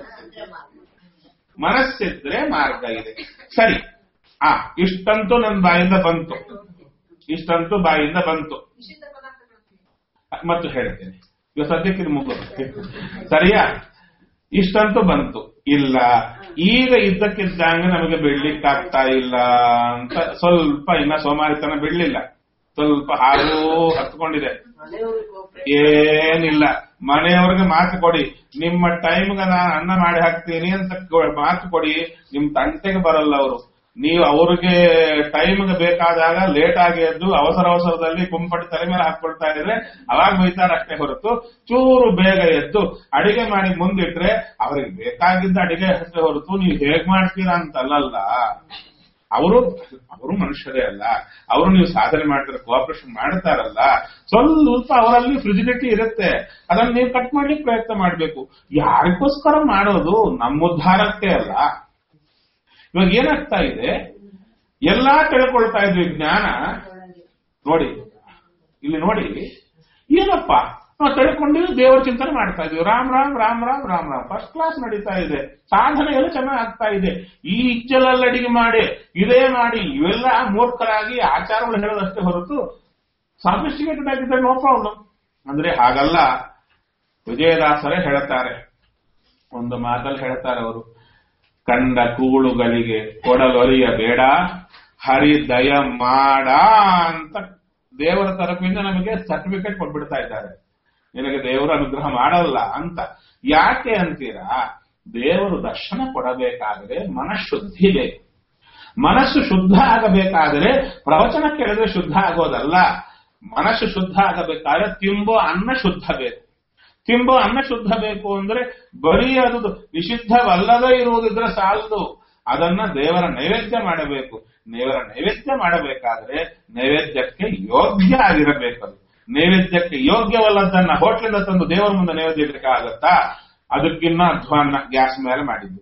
ಮನಸ್ಸಿದ್ರೆ ಮಾರ್ಗ ಇದೆ ಸರಿ ಆ ಇಷ್ಟಂತೂ ನನ್ನ ಬಾಯಿಂದ ಬಂತು ಇಷ್ಟಂತೂ ಬಾಯಿಂದ ಬಂತು ನಿಷಿದ್ಧ ಪದಾರ್ಥಗಳು ಮತ್ತು ಹೇಳ್ತೇನೆ ಇವಾಗ ಸದ್ಯಕ್ಕೆ ಇದು ಮುಗಿದು ಸರಿಯಾ ಇಷ್ಟಂತೂ ಬಂತು ಇಲ್ಲ ಈಗ ಇದ್ದಕ್ಕಿದ್ದಂಗೆ ನಮಗೆ ಬಿಡ್ಲಿಕ್ಕಾಗ್ತಾ ಇಲ್ಲ ಅಂತ ಸ್ವಲ್ಪ ಇನ್ನ ಸೋಮಾರಿತನ ಬಿಡ್ಲಿಲ್ಲ ಸ್ವಲ್ಪ ಹಾಲು ಹತ್ಕೊಂಡಿದೆ ಮನೆಯವ್ರಿಗೆ ಒಬ್ರೆ ಏನಿಲ್ಲ ಮನೆಯವ್ರಿಗೆ ಮಾತು ಕೊಡಿ ನಿಮ್ಮ ಟೈಮ್ಗೆ ನಾನು ಅನ್ನ ಮಾಡಿ ಹಾಕ್ತೀನಿ ಅಂತ ಕೊ- ಮಾತು ಕೊಡಿ ನಿಮ್ ತಂಟೆಗೆ ಬರಲ್ಲ ಅವರು ನೀವು ಅವ್ರಿಗೆ ಟೈಮ್ಗೆ ಬೇಕಾದಾಗ ಲೇಟ್ ಆಗಿ ಎದ್ದು ಅವಸರ ಅವಸರದಲ್ಲಿ ಕುಂಪಟಿ ತಲೆ ಮೇಲೆ ಹಾಕೊಳ್ತಾ ಇದ್ರೆ ಅವಾಗ ಬೈತಾರ ಅಷ್ಟೇ ಹೊರತು ಚೂರು ಬೇಗ ಎದ್ದು ಅಡಿಗೆ ಮಾಡಿ ಮುಂದಿಟ್ರೆ ಅವ್ರಿಗೆ ಬೇಕಾಗಿದ್ದ ಅಡಿಗೆ ಅಷ್ಟೇ ಹೊರತು ನೀವು ಹೇಗ್ ಮಾಡ್ತೀರಾ ಅಂತಲ್ಲಲ್ಲ ಅವರು ಅವರು ಮನುಷ್ಯರೇ ಅಲ್ಲ ಅವರು ನೀವು ಸಾಧನೆ ಮಾಡ್ತಾರೆ ಕೋಆಪರೇಷನ್ ಮಾಡ್ತಾರಲ್ಲ ಸ್ವಲ್ಪ ಅವರಲ್ಲಿ ಫ್ರಿಜಿಡಿಟಿ ಇರುತ್ತೆ ಅದನ್ನ ನೀವು ಕಟ್ ಮಾಡ್ಲಿಕ್ಕೆ ಪ್ರಯತ್ನ ಮಾಡಬೇಕು ಯಾರಿಗೋಸ್ಕರ ಮಾಡೋದು ನಮ್ಮ ಉದ್ಧಾರಕ್ಕೆ ಅಲ್ಲ ಇವಾಗ ಏನಾಗ್ತಾ ಇದೆ ಎಲ್ಲಾ ತಿಳ್ಕೊಳ್ತಾ ಇದ್ವಿ ಜ್ಞಾನ ನೋಡಿ ಇಲ್ಲಿ ನೋಡಿ ಏನಪ್ಪ ನಾವು ತಿಳ್ಕೊಂಡಿವಿ ದೇವರ ಚಿಂತನೆ ಮಾಡ್ತಾ ಇದೀವಿ ರಾಮ್ ರಾಮ್ ರಾಮ್ ರಾಮ್ ರಾಮ್ ರಾಮ್ ಫಸ್ಟ್ ಕ್ಲಾಸ್ ನಡೀತಾ ಇದೆ ಸಾಧನೆ ಎಲ್ಲ ಚೆನ್ನಾಗಿ ಆಗ್ತಾ ಇದೆ ಈ ಇಚ್ಚಲಲ್ಲಿ ಅಡಿಗೆ ಮಾಡಿ ಇದೇ ಮಾಡಿ ಇವೆಲ್ಲ ಮೂರ್ಖರಾಗಿ ಆಚಾರಗಳು ಹೇಳೋದಷ್ಟೇ ಹೊರತು ಸಾಫಿಸ್ಟಿಕೇಟೆಡ್ ಆಗಿದ್ದರೆ ನೋ ಪ್ರಾಬ್ಲಮ್ ಅಂದ್ರೆ ಹಾಗಲ್ಲ ವಿಜಯದಾಸರೇ ಹೇಳ್ತಾರೆ ಒಂದು ಮಾತಲ್ಲಿ ಹೇಳ್ತಾರೆ ಅವರು ಕಂಡ ಕೂಳುಗಳಿಗೆ ಕೊಡಲೊರಿಯ ಬೇಡ ಹರಿ ದಯ ಮಾಡ ಅಂತ ದೇವರ ತರಪಿಂದ ನಮಗೆ ಸರ್ಟಿಫಿಕೇಟ್ ಕೊಟ್ಬಿಡ್ತಾ ಇದ್ದಾರೆ ನಿನಗೆ ದೇವರು ಅನುಗ್ರಹ ಮಾಡಲ್ಲ ಅಂತ ಯಾಕೆ ಅಂತೀರಾ ದೇವರು ದರ್ಶನ ಕೊಡಬೇಕಾದರೆ ಮನಃಶುದ್ಧಿ ಬೇಕು ಮನಸ್ಸು ಶುದ್ಧ ಆಗಬೇಕಾದರೆ ಪ್ರವಚನ ಕೇಳಿದ್ರೆ ಶುದ್ಧ ಆಗೋದಲ್ಲ ಮನಸ್ಸು ಶುದ್ಧ ಆಗಬೇಕಾದ್ರೆ ತಿಂಬೋ ಅನ್ನ ಶುದ್ಧ ಬೇಕು ತಿಂಬೋ ಅನ್ನ ಶುದ್ಧ ಬೇಕು ಅಂದ್ರೆ ಬರೀ ಅದು ನಿಷಿದ್ಧವಲ್ಲದೇ ಇರುವುದಿದ್ರೆ ಸಾಲದು ಅದನ್ನ ದೇವರ ನೈವೇದ್ಯ ಮಾಡಬೇಕು ದೇವರ ನೈವೇದ್ಯ ಮಾಡಬೇಕಾದ್ರೆ ನೈವೇದ್ಯಕ್ಕೆ ಯೋಗ್ಯ ಆಗಿರಬೇಕದು ನೈವೇದ್ಯಕ್ಕೆ ಯೋಗ್ಯವಲ್ಲದನ್ನ ಹೋಟ್ಲಿಂದ ತಂದು ದೇವರ ಮುಂದೆ ನೈವೇದ್ಯ ಇಡ್ಲಿಕ್ಕೆ ಆಗತ್ತಾ ಅದಕ್ಕಿನ್ನ ಅಧ್ವಾನ ಗ್ಯಾಸ್ ಮೇಲೆ ಮಾಡಿದ್ದು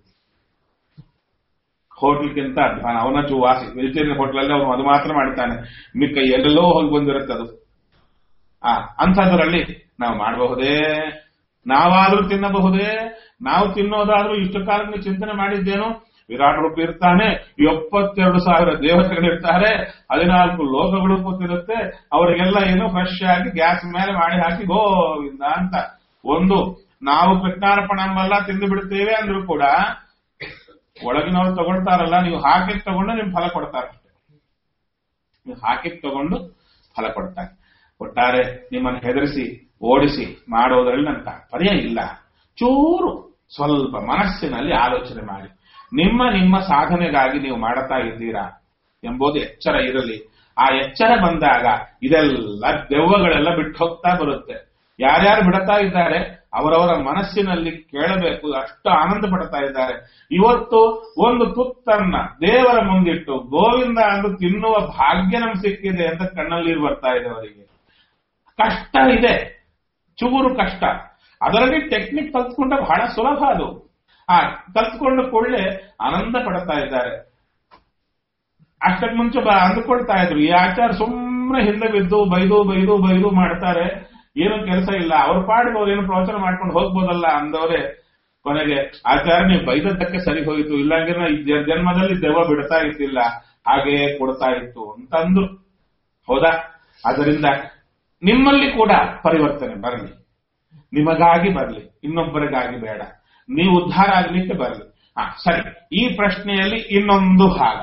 ಹೋಟ್ಲ್ಗಿಂತ ಅಧ್ವಾನ ಅವನ ವಾಸಿ ವೆಜಿಟೇರಿಯನ್ ಹೋಟ್ಲಲ್ಲಿ ಅವನು ಅದು ಮಾತ್ರ ಮಾಡ್ತಾನೆ ಮಿಕ್ಕ ಎಲ್ಲೆಲ್ಲೋ ಹೋಗಿ ಬಂದಿರುತ್ತೆ ಅದು ಆ ಅಂಥದ್ರಲ್ಲಿ ನಾವು ಮಾಡಬಹುದೇ ನಾವಾದ್ರೂ ತಿನ್ನಬಹುದೇ ನಾವು ತಿನ್ನೋದಾದ್ರೂ ಇಷ್ಟು ಕಾಲ ನೀವು ಚಿಂತನೆ ಮಾಡಿದ್ದೇನು ವಿರಾಟ್ ರೂಪ ಇರ್ತಾನೆ ಎಪ್ಪತ್ತೆರಡು ಸಾವಿರ ದೇವತೆಗಳಿರ್ತಾರೆ ಹದಿನಾಲ್ಕು ಲೋಕಗಳು ಕೂತಿರುತ್ತೆ ಅವರಿಗೆಲ್ಲ ಏನು ಫ್ರೆಶ್ ಆಗಿ ಗ್ಯಾಸ್ ಮೇಲೆ ಮಾಡಿ ಹಾಕಿ ಗೋವಿಂದ ಅಂತ ಒಂದು ನಾವು ಕೃಷ್ಣಾರ್ಪಣ ಎಂಬಲ್ಲ ತಿಂದು ಬಿಡ್ತೇವೆ ಅಂದ್ರೂ ಕೂಡ ಒಳಗಿನವ್ರು ತಗೊಳ್ತಾರಲ್ಲ ನೀವು ಹಾಕಿದ್ ತಗೊಂಡು ನಿಮ್ ಫಲ ಕೊಡ್ತಾರೆ ಅಷ್ಟೇ ನೀವು ಹಾಕಿದ್ ತಗೊಂಡು ಫಲ ಕೊಡ್ತಾರೆ ಒಟ್ಟಾರೆ ನಿಮ್ಮನ್ನು ಹೆದರಿಸಿ ಓಡಿಸಿ ಮಾಡೋದ್ರಲ್ಲಿ ನನ್ನ ತಾತ್ಪರ್ಯ ಇಲ್ಲ ಚೂರು ಸ್ವಲ್ಪ ಮನಸ್ಸಿನಲ್ಲಿ ಆಲೋಚನೆ ಮಾಡಿ ನಿಮ್ಮ ನಿಮ್ಮ ಸಾಧನೆಗಾಗಿ ನೀವು ಮಾಡುತ್ತಾ ಇದ್ದೀರಾ ಎಂಬುದು ಎಚ್ಚರ ಇರಲಿ ಆ ಎಚ್ಚರ ಬಂದಾಗ ಇದೆಲ್ಲ ದೆವ್ವಗಳೆಲ್ಲ ಬಿಟ್ಟು ಹೋಗ್ತಾ ಬರುತ್ತೆ ಯಾರ್ಯಾರು ಬಿಡುತ್ತಾ ಇದ್ದಾರೆ ಅವರವರ ಮನಸ್ಸಿನಲ್ಲಿ ಕೇಳಬೇಕು ಅಷ್ಟು ಆನಂದ ಪಡ್ತಾ ಇದ್ದಾರೆ ಇವತ್ತು ಒಂದು ತುತ್ತನ್ನ ದೇವರ ಮುಂದಿಟ್ಟು ಗೋವಿಂದ ಅಂದು ತಿನ್ನುವ ಭಾಗ್ಯ ನಮ್ಗೆ ಸಿಕ್ಕಿದೆ ಅಂತ ಕಣ್ಣಲ್ಲಿ ನೀರು ಬರ್ತಾ ಇದೆ ಅವರಿಗೆ ಕಷ್ಟ ಇದೆ ಚೂರು ಕಷ್ಟ ಅದರಲ್ಲಿ ಟೆಕ್ನಿಕ್ ಕಲ್ತ್ಕೊಂಡ್ರೆ ಬಹಳ ಸುಲಭ ಅದು ಆ ಕಲ್ತ್ಕೊಂಡ ಕೂಡಲೇ ಆನಂದ ಪಡ್ತಾ ಇದ್ದಾರೆ ಅಷ್ಟಕ್ಕೆ ಮುಂಚೆ ಬ ಅಂದುಕೊಳ್ತಾ ಇದ್ರು ಈ ಆಚಾರ ಸುಮ್ಮನೆ ಹಿಂದೆ ಬಿದ್ದು ಬೈದು ಬೈದು ಬೈದು ಮಾಡ್ತಾರೆ ಏನು ಕೆಲಸ ಇಲ್ಲ ಅವ್ರ ಪಾಡಿಗೆ ಅವ್ರು ಏನು ಪ್ರವಚನ ಮಾಡ್ಕೊಂಡು ಹೋಗ್ಬೋದಲ್ಲ ಅಂದವರೇ ಕೊನೆಗೆ ಆಚಾರ ನೀವು ಬೈದದ್ದಕ್ಕೆ ಸರಿ ಹೋಯಿತು ಇಲ್ಲಾಂದ್ರೆ ಈ ಜ- ಜನ್ಮದಲ್ಲಿ ದೆವ್ವ ಬಿಡ್ತಾ ಇದ್ದಿಲ್ಲ ಹಾಗೆ ಕೊಡ್ತಾ ಇತ್ತು ಅಂತಂದ್ರು ಹೌದಾ ಅದರಿಂದ ನಿಮ್ಮಲ್ಲಿ ಕೂಡ ಪರಿವರ್ತನೆ ಬರಲಿ ನಿಮಗಾಗಿ ಬರಲಿ ಇನ್ನೊಬ್ಬರಿಗಾಗಿ ಬೇಡ ನೀವು ಉದ್ಧಾರ ಆಗ್ಲಿಕ್ಕೆ ಬರಲಿ ಹಾ ಸರಿ ಈ ಪ್ರಶ್ನೆಯಲ್ಲಿ ಇನ್ನೊಂದು ಭಾಗ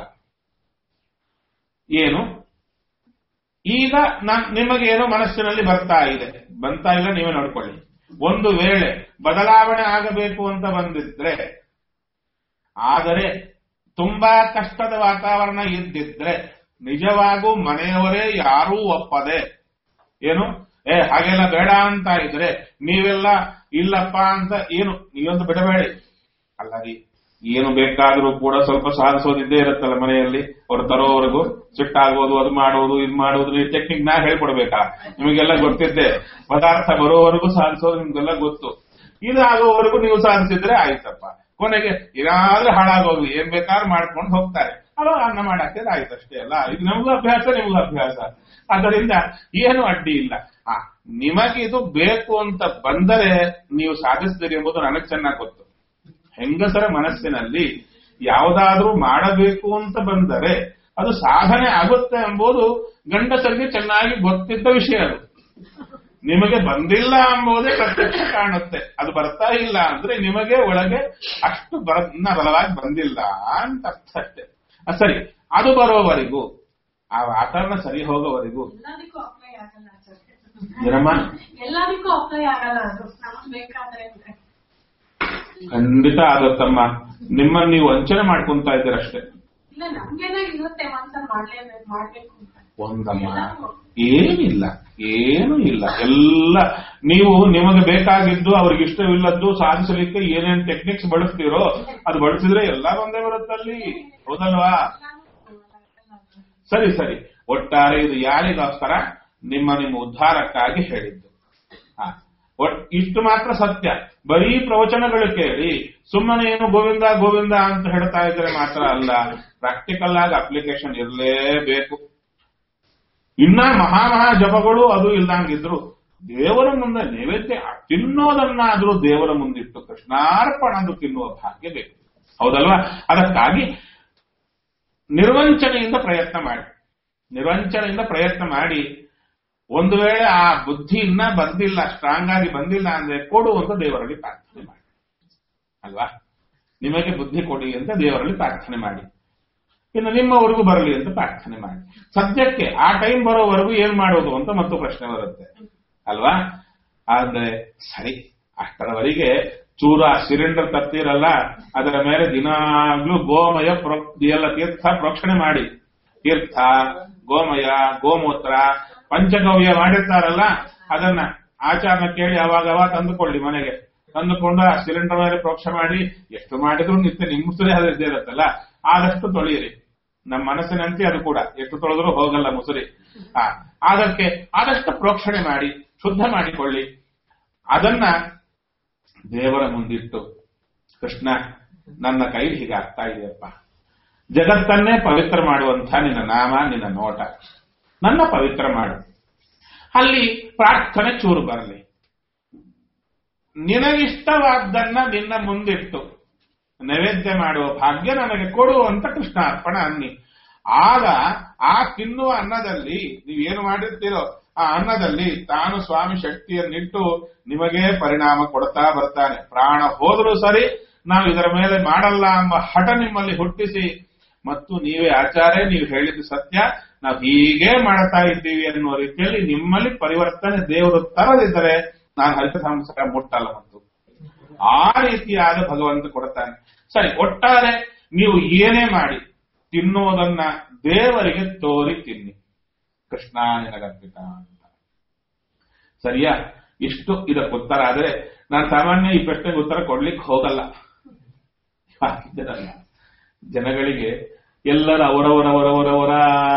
ಏನು ಈಗ ನಾನ್ ನಿಮಗೆ ಏನೋ ಮನಸ್ಸಿನಲ್ಲಿ ಬರ್ತಾ ಇದೆ ಬರ್ತಾ ಇಲ್ಲ ನೀವೇ ನೋಡ್ಕೊಳ್ಳಿ ಒಂದು ವೇಳೆ ಬದಲಾವಣೆ ಆಗಬೇಕು ಅಂತ ಬಂದಿದ್ರೆ ಆದರೆ ತುಂಬಾ ಕಷ್ಟದ ವಾತಾವರಣ ಇದ್ದಿದ್ರೆ ನಿಜವಾಗೂ ಮನೆಯವರೇ ಯಾರೂ ಒಪ್ಪದೆ ಏನು ಏ ಹಾಗೆಲ್ಲ ಬೇಡ ಅಂತ ಇದ್ರೆ ನೀವೆಲ್ಲ ಇಲ್ಲಪ್ಪ ಅಂತ ಏನು ನೀವೊಂದು ಬಿಡಬೇಡಿ ಅಲ್ಲ ರೀ ಏನು ಬೇಕಾದ್ರೂ ಕೂಡ ಸ್ವಲ್ಪ ಸಾಧಿಸೋದಿದ್ದೇ ಇರುತ್ತಲ್ಲ ಮನೆಯಲ್ಲಿ ಅವ್ರು ತರೋವರೆಗೂ ಸಿಟ್ಟಾಗೋದು ಅದು ಮಾಡೋದು ಇದು ಮಾಡೋದು ನೀವು ಟೆಕ್ನಿಕ್ ನಾ ಹೇಳ್ಕೊಡ್ಬೇಕಾ ನಿಮಗೆಲ್ಲ ಗೊತ್ತಿದ್ದೆ ಪದಾರ್ಥ ಬರೋವರೆಗೂ ಸಾಧಿಸೋದು ನಿಮ್ಗೆಲ್ಲ ಗೊತ್ತು ಇದಾಗೋವರೆಗೂ ನೀವು ಸಾಧಿಸಿದ್ರೆ ಆಯ್ತಪ್ಪ ಕೊನೆಗೆ ಏನಾದ್ರೂ ಹಾಳಾಗೋದು ಏನ್ ಬೇಕಾದ್ರೂ ಮಾಡ್ಕೊಂಡು ಹೋಗ್ತಾರೆ ಅವಾಗ ಅನ್ನ ಮಾಡಕ್ಕೆ ಆಯ್ತಷ್ಟೇ ಅಲ್ಲ ಇದು ನಮಗೂ ಅಭ್ಯಾಸ ನಿಮಗೂ ಅಭ್ಯಾಸ ಅದರಿಂದ ಏನು ಅಡ್ಡಿ ಇಲ್ಲ ಆ ನಿಮಗಿದು ಬೇಕು ಅಂತ ಬಂದರೆ ನೀವು ಸಾಧಿಸ್ತೀರಿ ಎಂಬುದು ನನಗೆ ಚೆನ್ನಾಗಿ ಗೊತ್ತು ಹೆಂಗಸರ ಮನಸ್ಸಿನಲ್ಲಿ ಯಾವುದಾದ್ರೂ ಮಾಡಬೇಕು ಅಂತ ಬಂದರೆ ಅದು ಸಾಧನೆ ಆಗುತ್ತೆ ಎಂಬುದು ಗಂಡಸರಿಗೆ ಚೆನ್ನಾಗಿ ಗೊತ್ತಿದ್ದ ವಿಷಯ ಅದು ನಿಮಗೆ ಬಂದಿಲ್ಲ ಎಂಬುದೇ ಪ್ರತ್ಯಕ್ಷ ಕಾಣುತ್ತೆ ಅದು ಬರ್ತಾ ಇಲ್ಲ ಅಂದ್ರೆ ನಿಮಗೆ ಒಳಗೆ ಅಷ್ಟು ಬರ ಇನ್ನ ಬಲವಾಗಿ ಬಂದಿಲ್ಲ ಅಂತ ಅರ್ಥ ಅಷ್ಟೇ ಆ, ಸರಿ ಅದು ಬರೋವರೆಗೂ ಆ ವಾತಾವರಣ ಸರಿ ಹೋಗೋವರೆಗೂ ಎಲ್ಲದಕ್ಕೂ ಅಪ್ಲೈ ಆಗಲ್ಲ ಸರ್ ಏನಮ್ಮ ಎಲ್ಲದಕ್ಕೂ ಅಪ್ಲೈ ಆಗಲ್ಲ ಅದು ನಮಗ್ ಬೇಕಾದ್ರೆ ಅಂದ್ರೆ ಖಂಡಿತ ಆಗುತ್ತಮ್ಮ ನಿಮ್ಮನ್ನ ನೀವು ವಂಚನೆ ಮಾಡ್ಕೊಂತ ಇದ್ದೀರಷ್ಟೇ ಇಲ್ಲ ನಮ್ಗೆಲ್ಲ ಇರುತ್ತೆ ಒಂದ್ಸಲ ಮಾಡ್ಲೇಬೇಕು ಮಾಡ್ಬೇಕು ಅಂತ ಒಂದಮ್ಮ ಏನಿಲ್ಲ ಏನು ಇಲ್ಲ ಎಲ್ಲ ನೀವು ನಿಮಗೆ ಬೇಕಾಗಿದ್ದು ಅವ್ರಿಗೆ ಇಷ್ಟವಿಲ್ಲದ್ದು ಸಾಧಿಸಲಿಕ್ಕೆ ಏನೇನ್ ಟೆಕ್ನಿಕ್ಸ್ ಬಳಸ್ತೀರೋ ಅದು ಬಳಸಿದ್ರೆ ಎಲ್ಲ ಬಂದೇ ಬರುತ್ತಲ್ಲಿ ಹೌದಲ್ವಾ ಸರಿ ಸರಿ ಒಟ್ಟಾರೆ ಇದು ಯಾರಿಗೋಸ್ಕರ ನಿಮ್ಮ ನಿಮ್ಮ ಉದ್ಧಾರಕ್ಕಾಗಿ ಹೇಳಿದ್ದು ಹಾ. ಒಟ್ ಇಷ್ಟು ಮಾತ್ರ ಸತ್ಯ ಬರೀ ಪ್ರವಚನಗಳು ಕೇಳಿ ಸುಮ್ಮನೆ ಏನು ಗೋವಿಂದ ಗೋವಿಂದ ಅಂತ ಹೇಳ್ತಾ ಇದ್ರೆ ಮಾತ್ರ ಅಲ್ಲ ಪ್ರಾಕ್ಟಿಕಲ್ ಆಗಿ ಅಪ್ಲಿಕೇಶನ್ ಇರಲೇಬೇಕು ಇನ್ನ ಮಹಾ ಮಹಾ ಜಪಗಳು ಅದು ಇಲ್ದಂಗಿದ್ರು ದೇವರ ಮುಂದೆ ನೈವೇದ್ಯ ತಿನ್ನೋದನ್ನಾದ್ರೂ ದೇವರ ಮುಂದಿಟ್ಟು ಕೃಷ್ಣಾರ್ಪಣ ಅಂದು ತಿನ್ನುವ ಭಾಗ್ಯ ಬೇಕು ಹೌದಲ್ವಾ ಅದಕ್ಕಾಗಿ ನಿರ್ವಂಚನೆಯಿಂದ ಪ್ರಯತ್ನ ಮಾಡಿ ನಿರ್ವಂಚನೆಯಿಂದ ಪ್ರಯತ್ನ ಮಾಡಿ ಒಂದು ವೇಳೆ ಆ ಬುದ್ಧಿ ಇನ್ನ ಬಂದಿಲ್ಲ ಸ್ಟ್ರಾಂಗ್ ಆಗಿ ಬಂದಿಲ್ಲ ಅಂದ್ರೆ ಕೊಡು ಅಂತ ದೇವರಲ್ಲಿ ಪ್ರಾರ್ಥನೆ ಮಾಡಿ ಅಲ್ವಾ ನಿಮಗೆ ಬುದ್ಧಿ ಕೊಡಿ ಅಂತ ದೇವರಲ್ಲಿ ಪ್ರಾರ್ಥನೆ ಮಾಡಿ ಇನ್ನು ನಿಮ್ಮವರೆಗೂ ಬರಲಿ ಅಂತ ಪ್ರಾರ್ಥನೆ ಮಾಡಿ ಸದ್ಯಕ್ಕೆ ಆ ಟೈಮ್ ಬರೋವರೆಗೂ ಏನ್ ಮಾಡೋದು ಅಂತ ಮತ್ತು ಪ್ರಶ್ನೆ ಬರುತ್ತೆ ಅಲ್ವಾ ಆದ್ರೆ ಸರಿ ಅಷ್ಟರವರೆಗೆ ಚೂರ ಸಿಲಿಂಡರ್ ತತ್ತಿರಲ್ಲ ಅದರ ಮೇಲೆ ದಿನಾಗ್ಲೂ ಗೋಮಯ ಪ್ರೋ ಎಲ್ಲ ತೀರ್ಥ ಪ್ರೋಕ್ಷಣೆ ಮಾಡಿ ತೀರ್ಥ ಗೋಮಯ ಗೋಮೂತ್ರ ಪಂಚಗವ್ಯ ಮಾಡಿರ್ತಾರಲ್ಲ ಅದನ್ನ ಆಚಾರನ ಕೇಳಿ ಅವಾಗ ಅವಾಗ ತಂದುಕೊಳ್ಳಿ ಮನೆಗೆ ತಂದುಕೊಂಡು ಆ ಸಿಲಿಂಡರ್ ಮೇಲೆ ಪ್ರೋಕ್ಷ ಮಾಡಿ ಎಷ್ಟು ಮಾಡಿದ್ರು ನಿತ್ಯ ನಿಮ್ಮ ಮುಸುರಿ ಅದೇ ಇರುತ್ತಲ್ಲ ಆದಷ್ಟು ತೊಳೆಯಿರಿ ನಮ್ಮ ಮನಸ್ಸಿನಂತೆ ಅದು ಕೂಡ ಎಷ್ಟು ತೊಳೆದ್ರೂ ಹೋಗಲ್ಲ ಮುಸುರಿ ಆ ಅದಕ್ಕೆ ಆದಷ್ಟು ಪ್ರೋಕ್ಷಣೆ ಮಾಡಿ ಶುದ್ಧ ಮಾಡಿಕೊಳ್ಳಿ ಅದನ್ನ ದೇವರ ಮುಂದಿಟ್ಟು ಕೃಷ್ಣ ನನ್ನ ಕೈಲಿ ಹೀಗಾಗ್ತಾ ಇದೆಯಪ್ಪ ಜಗತ್ತನ್ನೇ ಪವಿತ್ರ ಮಾಡುವಂಥ ನಿನ್ನ ನಾಮ ನಿನ್ನ ನೋಟ ನನ್ನ ಪವಿತ್ರ ಮಾಡು ಅಲ್ಲಿ ಪ್ರಾರ್ಥನೆ ಚೂರು ಬರಲಿ ನಿನಗಿಷ್ಟವಾದ್ದನ್ನ ನಿನ್ನ ಮುಂದಿಟ್ಟು ನೈವೇದ್ಯ ಮಾಡುವ ಭಾಗ್ಯ ನನಗೆ ಕೊಡು ಅಂತ ಕೃಷ್ಣ ಅರ್ಪಣ ಅನ್ನಿ ಆಗ ಆ ತಿನ್ನುವ ಅನ್ನದಲ್ಲಿ ನೀವೇನು ಮಾಡಿರ್ತೀರೋ ಆ ಅನ್ನದಲ್ಲಿ ತಾನು ಸ್ವಾಮಿ ಶಕ್ತಿಯನ್ನಿಟ್ಟು ನಿಮಗೇ ಪರಿಣಾಮ ಕೊಡ್ತಾ ಬರ್ತಾನೆ ಪ್ರಾಣ ಹೋದರೂ ಸರಿ ನಾವು ಇದರ ಮೇಲೆ ಮಾಡಲ್ಲ ಎಂಬ ಹಠ ನಿಮ್ಮಲ್ಲಿ ಹುಟ್ಟಿಸಿ ಮತ್ತು ನೀವೇ ಆಚಾರ್ಯ ನೀವು ಹೇಳಿದ್ದು ಸತ್ಯ ನಾವು ಹೀಗೆ ಮಾಡ್ತಾ ಇದ್ದೀವಿ ಅನ್ನುವ ರೀತಿಯಲ್ಲಿ ನಿಮ್ಮಲ್ಲಿ ಪರಿವರ್ತನೆ ದೇವರು ತರದಿದ್ದರೆ ನಾನು ಹರಿತ ಸಂಸ್ಕಾರ ಮುಟ್ಟಲ್ಲ ಮತ್ತು ಆ ರೀತಿಯಾದ ಭಗವಂತ ಕೊಡ್ತಾನೆ ಸರಿ ಒಟ್ಟಾರೆ ನೀವು ಏನೇ ಮಾಡಿ ತಿನ್ನೋದನ್ನ ದೇವರಿಗೆ ತೋರಿ ತಿನ್ನಿ ಕೃಷ್ಣ ನಿನಗರ್ಪಿತ ಅಂತ ಸರಿಯಾ ಇಷ್ಟು ಇದಕ್ಕೆ ಉತ್ತರ ಆದ್ರೆ ನಾನು ಸಾಮಾನ್ಯ ಈ ಪ್ರಶ್ನೆಗೆ ಉತ್ತರ ಕೊಡ್ಲಿಕ್ಕೆ ಹೋಗಲ್ಲ ಹಾಗಿದ್ದರಲ್ಲ ಜನಗಳಿಗೆ ಎಲ್ಲರ ಅವರವರವರವರವರ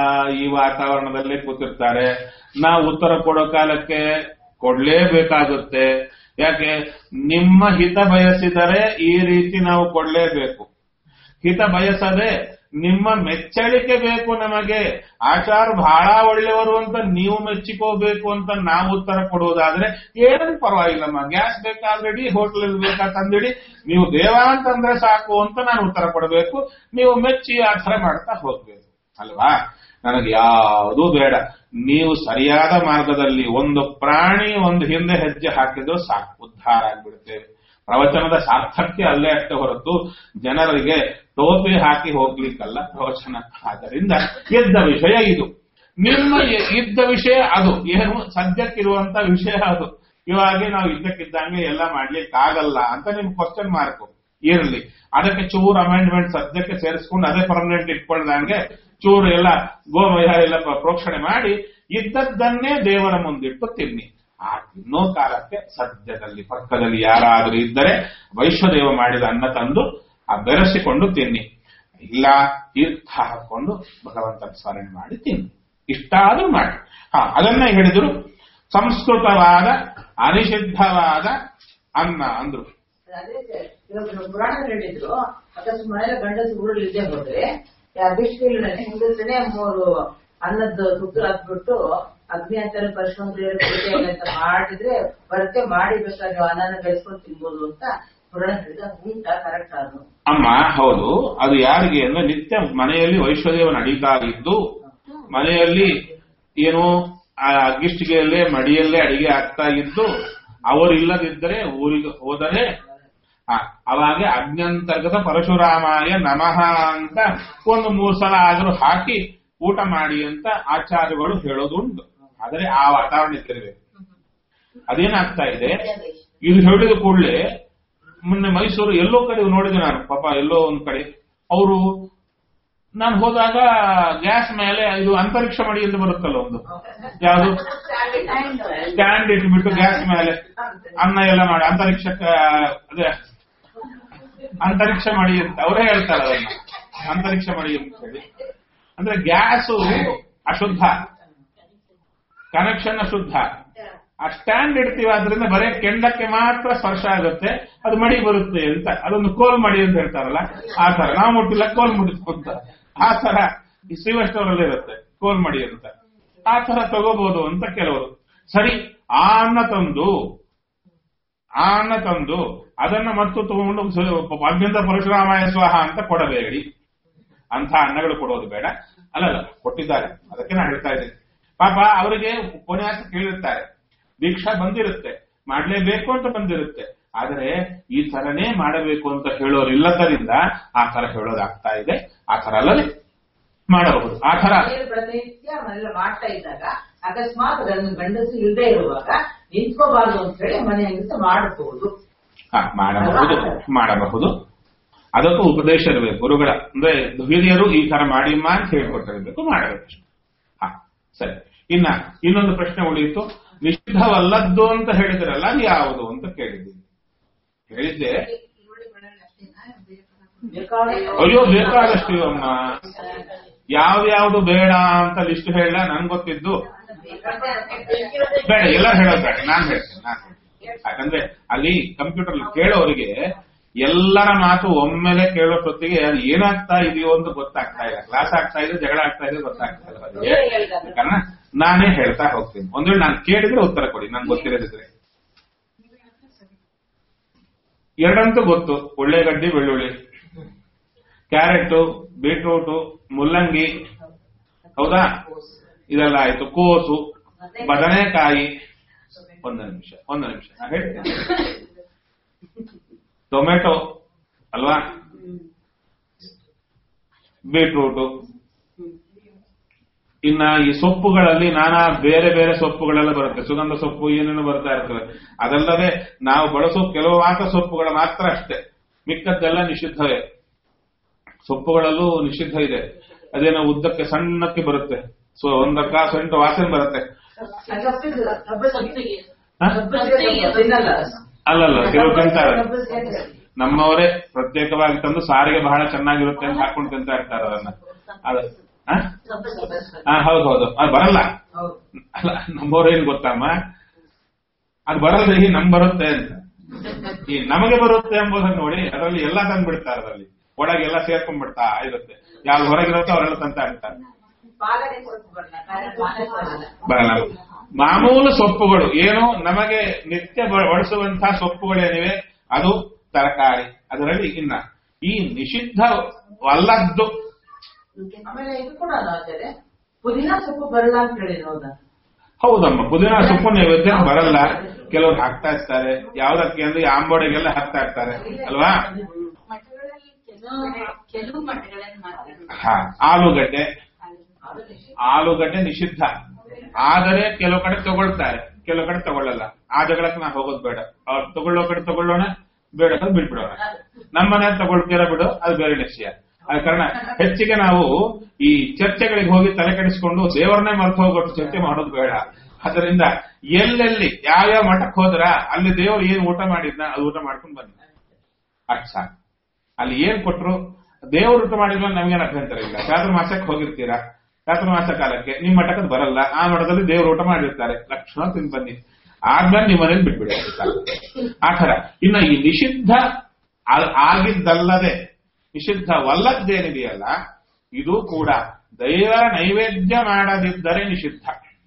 ಈ ವಾತಾವರಣದಲ್ಲೇ ಕೂತಿರ್ತಾರೆ ನಾವು ಉತ್ತರ ಕೊಡೋ ಕಾಲಕ್ಕೆ ಕೊಡ್ಲೇಬೇಕಾಗುತ್ತೆ ಯಾಕೆ ನಿಮ್ಮ ಹಿತ ಬಯಸಿದರೆ ಈ ರೀತಿ ನಾವು ಕೊಡ್ಲೇಬೇಕು ಹಿತ ಬಯಸದೆ ನಿಮ್ಮ ಮೆಚ್ಚಳಿಕೆ ಬೇಕು ನಮಗೆ ಆಚಾರ ಬಹಳ ಒಳ್ಳೆಯವರು ಅಂತ ನೀವು ಮೆಚ್ಚಿಕೋಬೇಕು ಅಂತ ನಾವು ಉತ್ತರ ಕೊಡುವುದಾದ್ರೆ ಏನು ಪರವಾಗಿಲ್ಲಮ್ಮ ಗ್ಯಾಸ್ ಬೇಕಾದ್ರೆಡಿ ಹೋಟೆಲ್ ಬೇಕಾ ತಂದಿಡಿ ನೀವು ದೇವ ಅಂತಂದ್ರೆ ಸಾಕು ಅಂತ ನಾನು ಉತ್ತರ ಕೊಡಬೇಕು ನೀವು ಮೆಚ್ಚಿ ಆ ಥರ ಮಾಡ್ತಾ ಹೋಗ್ಬೇಕು ಅಲ್ವಾ ನನಗೆ ಯಾವುದೂ ಬೇಡ ನೀವು ಸರಿಯಾದ ಮಾರ್ಗದಲ್ಲಿ ಒಂದು ಪ್ರಾಣಿ ಒಂದು ಹಿಂದೆ ಹೆಜ್ಜೆ ಹಾಕಿದ್ರು ಸಾಕು ಉದ್ಧಾರ ಆಗ್ಬಿಡ್ತೇವೆ ಪ್ರವಚನದ ಸಾರ್ಥಕ್ಯ ಅಲ್ಲೇ ಅಷ್ಟೇ ಹೊರತು ಜನರಿಗೆ ಟೋಪಿ ಹಾಕಿ ಹೋಗ್ಲಿಕ್ಕಲ್ಲ ಪ್ರವಚನ ಆದ್ದರಿಂದ ಇದ್ದ ವಿಷಯ ಇದು ನಿಮ್ಮ ಇ- ಇದ್ದ ವಿಷಯ ಅದು ಏನು ಸದ್ಯಕ್ಕಿರುವಂತ ವಿಷಯ ಅದು ಇವಾಗ ನಾವು ಇದ್ದಕ್ಕಿದ್ದಂಗೆ ಎಲ್ಲ ಮಾಡ್ಲಿಕ್ಕಾಗಲ್ಲ ಅಂತ ನಿಮ್ ಕ್ವಶನ್ ಮಾರ್ಕ್ ಇರಲಿ ಅದಕ್ಕೆ ಚೂರು ಅಮೆಂಡ್ಮೆಂಟ್ ಸದ್ಯಕ್ಕೆ ಸೇರಿಸ್ಕೊಂಡು ಅದೇ ಪರ್ಮನೆಂಟ್ ಇಟ್ಕೊಳ್ದಂಗೆ ಚೂರು ಎಲ್ಲ ಗೋಮಯ ಎಲ್ಲ ಪ- ಪ್ರೋಕ್ಷಣೆ ಮಾಡಿ ಇದ್ದದ್ದನ್ನೇ ದೇವರ ಮುಂದಿಟ್ಟು ತಿನ್ನಿ ಆ ತಿನ್ನೋ ಕಾಲಕ್ಕೆ ಸದ್ಯದಲ್ಲಿ ಪಕ್ಕದಲ್ಲಿ ಯಾರಾದರೂ ಇದ್ದರೆ ವೈಶ್ವದೇವ ಮಾಡಿದ ಅನ್ನ ತಂದು ಆ ಬೆರೆಸಿಕೊಂಡು ತಿನ್ನಿ ಇಲ್ಲ ತೀರ್ಥ ಹಾಕೊಂಡು ಭಗವಂತನ ಸ್ಮರಣೆ ಮಾಡಿ ತಿನ್ನಿ ಇಷ್ಟಾದ್ರೂ ಮಾಡಿ ಹಾ ಅದನ್ನ ಹೇಳಿದ್ರು ಸಂಸ್ಕೃತವಾದ ಅನಿಷಿದ್ಧವಾದ ಅನ್ನ ಅಂದ್ರು ಅದೇ ಸರ್. ಇವಾಗ ಪುರಾಣದಲ್ಲಿ ಹೇಳಿದ್ರು ಅಕಸ್ಮಾತ್ ಮನೇಲಿ ಗಂಡಸು ಊರಲ್ಲಿ ಇದ್ದೇ ಹೋದ್ರೆ ಬಿಸಿಲಿನಲ್ಲಿ ಹೆಂಗಸನೇ ಮೂರು ಅನ್ನದ ತುತ್ತು ಹಾಕ್ಬಿಟ್ಟು ಅಗ್ನಿ ಅಂತಾರೆ ಪರಿಶ್ರಮ ಅಂತ ಮಾಡಿದ್ರೆ ಬರುತ್ತೆ ಮಾಡಿ ಬೇಕಾದ್ರೆ ನೀವು ಅನ್ನನ ಬೆಳೆಸ್ಕೊಂಡು ತಿನ್ಬೋದು ಅಂತ ಪುರಾಣ ಹೇಳಿದ ಉಂಟಾ ಕರೆಕ್ಟ್ ಅದು ಅಮ್ಮ ಹೌದು ಅದು ಯಾರಿಗೆ ಅಂದ್ರೆ ನಿತ್ಯ ಮನೆಯಲ್ಲಿ ವೈಶ್ವದೇವ ನಡೀತಾ ಇದ್ದು ಮನೆಯಲ್ಲಿ ಏನು ಆ ಅಗ್ಗಿಷ್ಟಿಗೆಯಲ್ಲೇ ಮಡಿಯಲ್ಲೇ ಅಡಿಗೆ ಆಗ್ತಾ ಇದ್ದು ಅವರಿಲ್ಲದಿದ್ದರೆ ಊರಿಗೆ ಹೋದರೆ ಆ, ಅವಾಗ ಅಗ್ನ್ಯಂತರ್ಗತ ಪರಶುರಾಮಾಯ ನಮಃ ಅಂತ ಒಂದು ಮೂರು ಸಲ ಆದರೂ ಹಾಕಿ ಊಟ ಮಾಡಿ ಅಂತ ಆಚಾರ್ಯಗಳು ಹೇಳೋದುಂಟು ಆದರೆ ಆ ವಾತಾವರಣ ಇದ್ದಿರಬೇಕು ಅದೇನಾಗ್ತಾ ಇದೆ ಇದು ಹೇಳಿದ ಕೂಡಲೇ ಮೊನ್ನೆ ಮೈಸೂರು ಎಲ್ಲೋ ಕಡೆ ನೋಡಿದೆ ನಾನು ಪಾಪ ಎಲ್ಲೋ ಒಂದ್ ಕಡೆ ಅವರು ನಾನು ಹೋದಾಗ ಗ್ಯಾಸ್ ಮೇಲೆ ಇದು ಅಂತರಿಕ್ಷ ಮಡಿ ಅಂತ ಬರುತ್ತಲ್ಲ ಒಂದು ಯಾವುದು ಸ್ಟ್ಯಾಂಡ್ ಇಟ್ಬಿಟ್ಟು ಗ್ಯಾಸ್ ಮೇಲೆ ಅನ್ನ ಎಲ್ಲ ಮಾಡಿ ಅಂತರಿಕ್ಷಕ್ಕೆ ಅದೇ ಅಂತರಿಕ್ಷ ಮಡಿ ಅಂತ ಅವರೇ ಹೇಳ್ತಾರೆ ಅದನ್ನ ಅಂತರಿಕ್ಷ ಮಡಿ ಅಂತ ಹೇಳಿ ಅಂದ್ರೆ ಗ್ಯಾಸು ಅಶುದ್ಧ ಕನೆಕ್ಷನ್ ಅಶುದ್ಧ ಆ ಸ್ಟ್ಯಾಂಡ್ ಇಡ್ತೀವಿ ಆದ್ರಿಂದ ಬರೇ ಕೆಂಡಕ್ಕೆ ಮಾತ್ರ ಸ್ಪರ್ಶ ಆಗುತ್ತೆ ಅದು ಮಡಿ ಬರುತ್ತೆ ಅಂತ ಅದೊಂದು ಕೋಲ್ ಮಡಿ ಅಂತ ಹೇಳ್ತಾರಲ್ಲ ಆ ತರ ನಾವು ಮುಟ್ಟಿಲ್ಲ ಕೋಲ್ ಮುಟ್ಟಿಸ್ಕೊ ಅಂತ ಆ ತರ ಈ ಶ್ರೀವಷ್ಟವರಲ್ಲಿ ಇರುತ್ತೆ ಕೋಲ್ ಮಡಿ ಅಂತ ಆ ತರ ತಗೋಬಹುದು ಅಂತ ಕೆಲವರು ಸರಿ ಆ ಅನ್ನ ತಂದು ಆ ಅನ್ನ ತಂದು ಅದನ್ನ ಮತ್ತು ತಗೊಂಡು ಅಗ್ನಿಂದ ಪರಶುರಾಮಾಯ ಸ್ವಾಹ ಅಂತ ಕೊಡಬೇಡಿ ಅಂತ ಅನ್ನಗಳು ಕೊಡೋದು ಬೇಡ ಅಲ್ಲಲ್ಲ ಕೊಟ್ಟಿದ್ದಾರೆ ಅದಕ್ಕೆ ನಾನು ಹೇಳ್ತಾ ಇದ್ದೀನಿ ಪಾಪ ಅವರಿಗೆ ಉಪನ್ಯಾಸ ಕೇಳಿರ್ತಾರೆ ದೀಕ್ಷಾ ಬಂದಿರುತ್ತೆ ಮಾಡ್ಲೇಬೇಕು ಅಂತ ಬಂದಿರುತ್ತೆ ಆದರೆ ಈ ತರನೇ ಮಾಡಬೇಕು ಅಂತ ಹೇಳೋರು ಇಲ್ಲದರಿಂದ ಆ ತರ ಹೇಳೋದಾಗ್ತಾ ಇದೆ ಆ ತರ ಅಲ್ಲದೆ ಮಾಡಬಹುದು ಆ ತರ ಮನೆಯಲ್ಲಿ ಪ್ರತಿನಿತ್ಯ ಮನೆಯಲ್ಲಿ ಮಾಡ್ತಾ ಇದ್ದಾಗ ಅಕಸ್ಮಾತ್ ಗಂಡ- ಗಂಡಸು ಇಲ್ಲದೆ ಇರುವಾಗ ನಿಂತ್ಕೋಬಾರ್ದು ಅಂತ ಹೇಳಿ ಮನೆ ಹೆಂಗಸ ಮಾಡಬಹುದು ಹಾ, ಮಾಡಬಹುದು ಮಾಡಬಹುದು ಅದಕ್ಕೂ ಉಪದೇಶ ಇರಬೇಕು ಗುರುಗಳ ಅಂದ್ರೆ ಹಿರಿಯರು ಈ ತರ ಮಾಡಿಮ್ಮ ಅಂತ ಹೇಳ್ಕೊಟ್ಟಿರ್ಬೇಕು ಮಾಡಬೇಕು ಅಷ್ಟೇ. ಹಾ ಸರಿ ಇನ್ನ ಇನ್ನೊಂದು ಪ್ರಶ್ನೆ ಉಳಿಯಿತು ನಿಷಿದ್ಧವಲ್ಲದ್ದು ಅಂತ ಹೇಳಿದ್ರಲ್ಲ ಅದು ಯಾವುದು ಅಂತ ಕೇಳಿದ್ದೀನಿ ಹೇಳಿದ್ದೆ ಅಯ್ಯೋ ಬೇಕಾದಷ್ಟು ಅಮ್ಮ ಯಾವ್ಯಾವ್ದು ಬೇಡ ಅಂತ ಲಿಸ್ಟ್ ಹೇಳ ನನ್ ಗೊತ್ತಿದ್ದು ಬೇಡ ಎಲ್ಲ ಹೇಳೋದು ಬೇಡ ನಾನ್ ಹೇಳ್ತೇನೆ ನಾನ್ ಹೇಳ್ತೇನೆ. ಯಾಕಂದ್ರೆ ಅಲ್ಲಿ ಕಂಪ್ಯೂಟರ್ ಕೇಳೋರಿಗೆ ಎಲ್ಲರ ಮಾತು ಒಮ್ಮೆಲೆ ಕೇಳೋಷ್ಟೊತ್ತಿಗೆ ಅದು ಏನಾಗ್ತಾ ಇದೆಯೋ ಅಂತ ಗೊತ್ತಾಗ್ತಾ ಇಲ್ಲ ಕ್ಲಾಸ್ ಆಗ್ತಾ ಇದೆ ಜಗಳ ಆಗ್ತಾ ಇದೆ ಗೊತ್ತಾಗ್ತಾ ಇಲ್ಲ ಅವರಿಗೆ ಕಾರಣ ನಾನೇ ಹೇಳ್ತಾ ಹೋಗ್ತೀನಿ ಒಂದ್ ವೇಳೆ ನಾನು ಕೇಳಿದ್ರೆ ಉತ್ತರ ಕೊಡಿ ನನ್ಗೆ ಗೊತ್ತಿರೋದಿದ್ರೆ ಎರಡಂತೂ ಗೊತ್ತು ಉಳ್ಳೆಗಡ್ಡಿ ಬೆಳ್ಳುಳ್ಳಿ ಕ್ಯಾರೆಟ್ ಬೀಟ್ರೂಟ್ ಮುಲ್ಲಂಗಿ ಹೌದಾ ಇದೆಲ್ಲ ಆಯ್ತು ಕೋಸು ಬದನೆಕಾಯಿ ಒಂದು ನಿಮಿಷ ಒಂದು ನಿಮಿಷ ನಾ ಹೇಳ್ತೇನೆ ಟೊಮೆಟೊ ಅಲ್ವಾ ಬೀಟ್ರೂಟು ಇನ್ನ ಈ ಸೊಪ್ಪುಗಳಲ್ಲಿ ನಾನಾ ಬೇರೆ ಬೇರೆ ಸೊಪ್ಪುಗಳೆಲ್ಲ ಬರುತ್ತೆ ಸುಗಂಧ ಸೊಪ್ಪು ಏನೇನು ಬರ್ತಾ ಇರ್ತವೆ ಅದಲ್ಲದೆ ನಾವು ಬಳಸೋ ಕೆಲವು ಮಾತ್ರ ಸೊಪ್ಪುಗಳು ಮಾತ್ರ ಅಷ್ಟೇ ಮಿಕ್ಕದ್ದೆಲ್ಲ ನಿಷಿದ್ಧವೇ ಸೊಪ್ಪುಗಳಲ್ಲೂ ನಿಷಿದ್ಧ ಇದೆ ಅದೇನೋ ಉದ್ದಕ್ಕೆ ಸಣ್ಣಕ್ಕೆ ಬರುತ್ತೆ ಸೊ ಒಂದಕ್ಕ ಸೆಂಟು ವಾಸನೆ ಬರುತ್ತೆ ಸಬ್ಬಸಿಗೆ ಸಬ್ಬಸಿಗೆ ಹ? ಸಬ್ಬಸಿಗೆ ತಿನ್ನಲ್ಲ ಅಲ್ಲಲ್ಲ ಕೆಲವು ತಿಂತಾರೆ ಸಬ್ಬಸಿಗೆ ನಮ್ಮವರೇ ಪ್ರತ್ಯೇಕವಾಗಿ ತಂದು ಸಾರಿಗೆ ಬಹಳ ಚೆನ್ನಾಗಿರುತ್ತೆ ಅಂತ ಹಾಕೊಂಡು ತಿಂತಾ ಇರ್ತಾರೆ ಅದನ್ನ ಅದ ಹ? ಹಾ ಹೌದು ಹೌದು ಅದು ಬರಲ್ಲ ಹೌದು ಅಲ್ಲ ನಮ್ಮವ್ರು ಏನ್ ಗೊತ್ತಮ್ಮ ಅದು ಬರಲ್ಲ ಈ ನಮ್ ಬರುತ್ತೆ ಅಂತ ಈ ನಮಗೆ ಬರುತ್ತೆ ಎಂಬುದನ್ನ ನೋಡಿ ಅದರಲ್ಲಿ ಎಲ್ಲ ತಂದ್ಬಿಡ್ತಾರೆ ಅದರಲ್ಲಿ ಒಳಗೆ ಎಲ್ಲ ಸೇರ್ಕೊಂಡ್ಬಿಡ್ತಾ ಇರುತ್ತೆ ಯಾವ್ದು ಹೊರಗಿರುತ್ತೋ ಅವರೆಲ್ಲ ತಂತ ಇರ್ತಾರೆ ಪಾಲನೆ ಕೊಡಕ್ಕೆ ಬರಲ್ಲ ಕಾರಣ ಪಾಲನೆ ಬರಲ್ಲ ಬರಲ್ಲ ಮಾಮೂಲು ಸೊಪ್ಪುಗಳು ಏನು ನಮಗೆ ನಿತ್ಯ ಬ- ಬಳಸುವಂತಹ ಸೊಪ್ಪುಗಳೇನಿವೆ ಅದು ತರಕಾರಿ ಅದರಲ್ಲಿ ಇನ್ನ ಈ ನಿಷಿದ್ಧವಲ್ಲದ್ದು ಆಮೇಲೆ ಇದು ಕೂಡ ಆಚಾರ್ಯ ಪುದೀನ ಸೊಪ್ಪು ಬರಲ್ಲ ಅಂತ ಹೇಳಿ ಹೌದಾ ಹೌದಮ್ಮ ಪುದೀನ ಸೊಪ್ಪು ನೈವೇದ್ಯ ಬರಲ್ಲ ಕೆಲವರು ಹಾಕ್ತಾ ಇರ್ತಾರೆ ಯಾವ್ದಕ್ಕೆ ಅಂದ್ರೆ ಈ ಆಂಬೋಡೆಗೆಲ್ಲ ಹಾಕ್ತಾ ಇರ್ತಾರೆ ಅಲ್ವಾ ಮಠಗಳಲ್ಲಿ ಕೆಲವು ಕೆಲವು ಮಠಗಳಲ್ಲಿ ಮಾತ್ರ ಹಾ ಆಲೂಗಡ್ಡೆ ಅದು ನಿಷಿದ್ಧ. ಆಲೂಗಡ್ಡೆ ನಿಷಿದ್ಧ ಆದರೆ ಕೆಲವು ಕಡೆ ತಗೊಳ್ತಾರೆ ಕೆಲವು ಕಡೆ ತಗೊಳ್ಳಲ್ಲ ಆ ಜಗಳಕ್ಕೆ ನಾವು ಹೋಗೋದು ಬೇಡ ಅವ್ರು ತಗೊಳ್ಳೋ ಕಡೆ ತಗೊಳ್ಳೋಣ ಬೇಡ ಅಂತ ಬಿಟ್ಬಿಡೋಣ ನಮ್ಮ ಮನೇಲಿ ತಗೊಳ್ತೀರ ಬಿಡು ಅದು ಬೇರೆ ವಿಷಯ ಆದ ಕಾರಣ ಹೆಚ್ಚಿಗೆ ನಾವು ಈ ಚರ್ಚೆಗಳಿಗೆ ಹೋಗಿ ತಲೆ ಕೆಡಿಸಿಕೊಂಡು ದೇವರನ್ನೇ ಮರೆತು ಹೋಗೋಟ್ಟು ಚರ್ಚೆ ಮಾಡೋದು ಬೇಡ ಅದರಿಂದ ಎಲ್ಲೆಲ್ಲಿ ಯಾವ್ಯಾವ ಮಠಕ್ಕೆ ಹೋದ್ರ ಅಲ್ಲಿ ದೇವರು ಏನ್ ಊಟ ಮಾಡಿದ್ನ ಅದು ಊಟ ಮಾಡ್ಕೊಂಡು ಬನ್ನಿ ಅಷ್ಟ್ ಸಾಕು ಅಲ್ಲಿ ಏನ್ ಕೊಟ್ರು ದೇವರು ಊಟ ಮಾಡಿದ್ಮೇಲೆ ನಮ್ಗೇನು ಅಭ್ಯಂತರ ಇಲ್ಲ ಚಾತುರ್ಮಾಸಕ್ಕೆ ಹೋಗಿರ್ತೀರಾ ಚಾತುರ್ಮಾಸ ಕಾಲಕ್ಕೆ ನಿಮ್ ಮಠಕ್ಕೆ ಅದು ಬರಲ್ಲ ಆ ಮಠದಲ್ಲಿ ದೇವರು ಊಟ ಮಾಡಿರ್ತಾರೆ ಲಕ್ಷಣ ತಿಂದು ಬನ್ನಿ ಆದ್ಮೇಲೆ ನಿಮ್ಮ ಮನೇಲಿ ಬಿಟ್ಬಿಡಿ ಅಷ್ಟೇ ಸಾಕು. ಆ ತರ ಇನ್ನು ಈ ನಿಷಿದ್ಧ ಆ- ಆಗಿದ್ದಲ್ಲದೆ ನಿಷಿದ್ಧವಲ್ಲದ್ದೇನಿದೆಯಲ್ಲ ಇದು ಕೂಡ ದೈವರ ನೈವೇದ್ಯ ಮಾಡದಿದ್ದರೆ ನಿಷಿದ್ಧ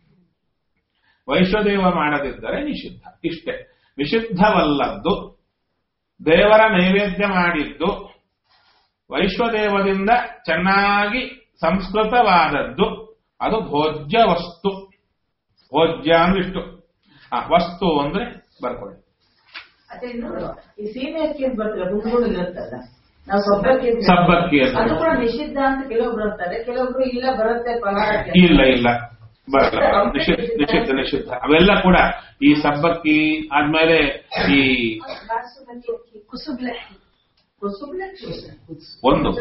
ವೈಶ್ವದೇವ ಮಾಡದಿದ್ದರೆ ನಿಷಿದ್ಧ ಇಷ್ಟೇ ನಿಷಿದ್ಧವಲ್ಲದ್ದು ದೇವರ ನೈವೇದ್ಯ ಮಾಡಿದ್ದು ವೈಶ್ವದೇವದಿಂದ ಚೆನ್ನಾಗಿ ಸಂಸ್ಕೃತವಾದದ್ದು ಅದು ಭೋಜ್ಯ ವಸ್ತು ಭೋಜ್ಯ ಅಂದ್ರೆ ಇಷ್ಟು ಆ, ವಸ್ತು ಅಂದ್ರೆ ಬರ್ಕೊಳ್ಳಿ ಅದೇ ನೋಡು, ಈ ಸೀಮೆ ಅಕ್ಕಿ ಅಂತ ಬರ್ತಲ್ಲ ಗುಂಡುಗಳು ಇರುತ್ತಲ್ಲ ನಾವು ಸಬ್ಬಕ್ಕಿ ಅಂತ ಸಬ್ಬಕ್ಕಿ ಅಂತ. ಅದು ಕೂಡ ನಿಷಿದ್ಧ ಅಂತ ಕೆಲವೊಬ್ರು ಅಂತಾರೆ ಕೆಲವೊಬ್ರು ಇಲ್ಲ ಬರುತ್ತೆ ಪಲಾರಕ್ಕೆ ಇಲ್ಲ ಇಲ್ಲ ಬರಲ್ಲ ನಿಷಿದ್ಧ ನಿಷಿದ್ಧ ನಿಷಿದ್ಧ ಅವೆಲ್ಲ ಕೂಡ ಈ ಸಬ್ಬಕ್ಕಿ ಆದ್ಮೇಲೆ ಈ ಕುಸುಬ್ಲಕ್ಕಿ ಕುಸುಬ್ಲಕ್ಕಿ ಒಂದು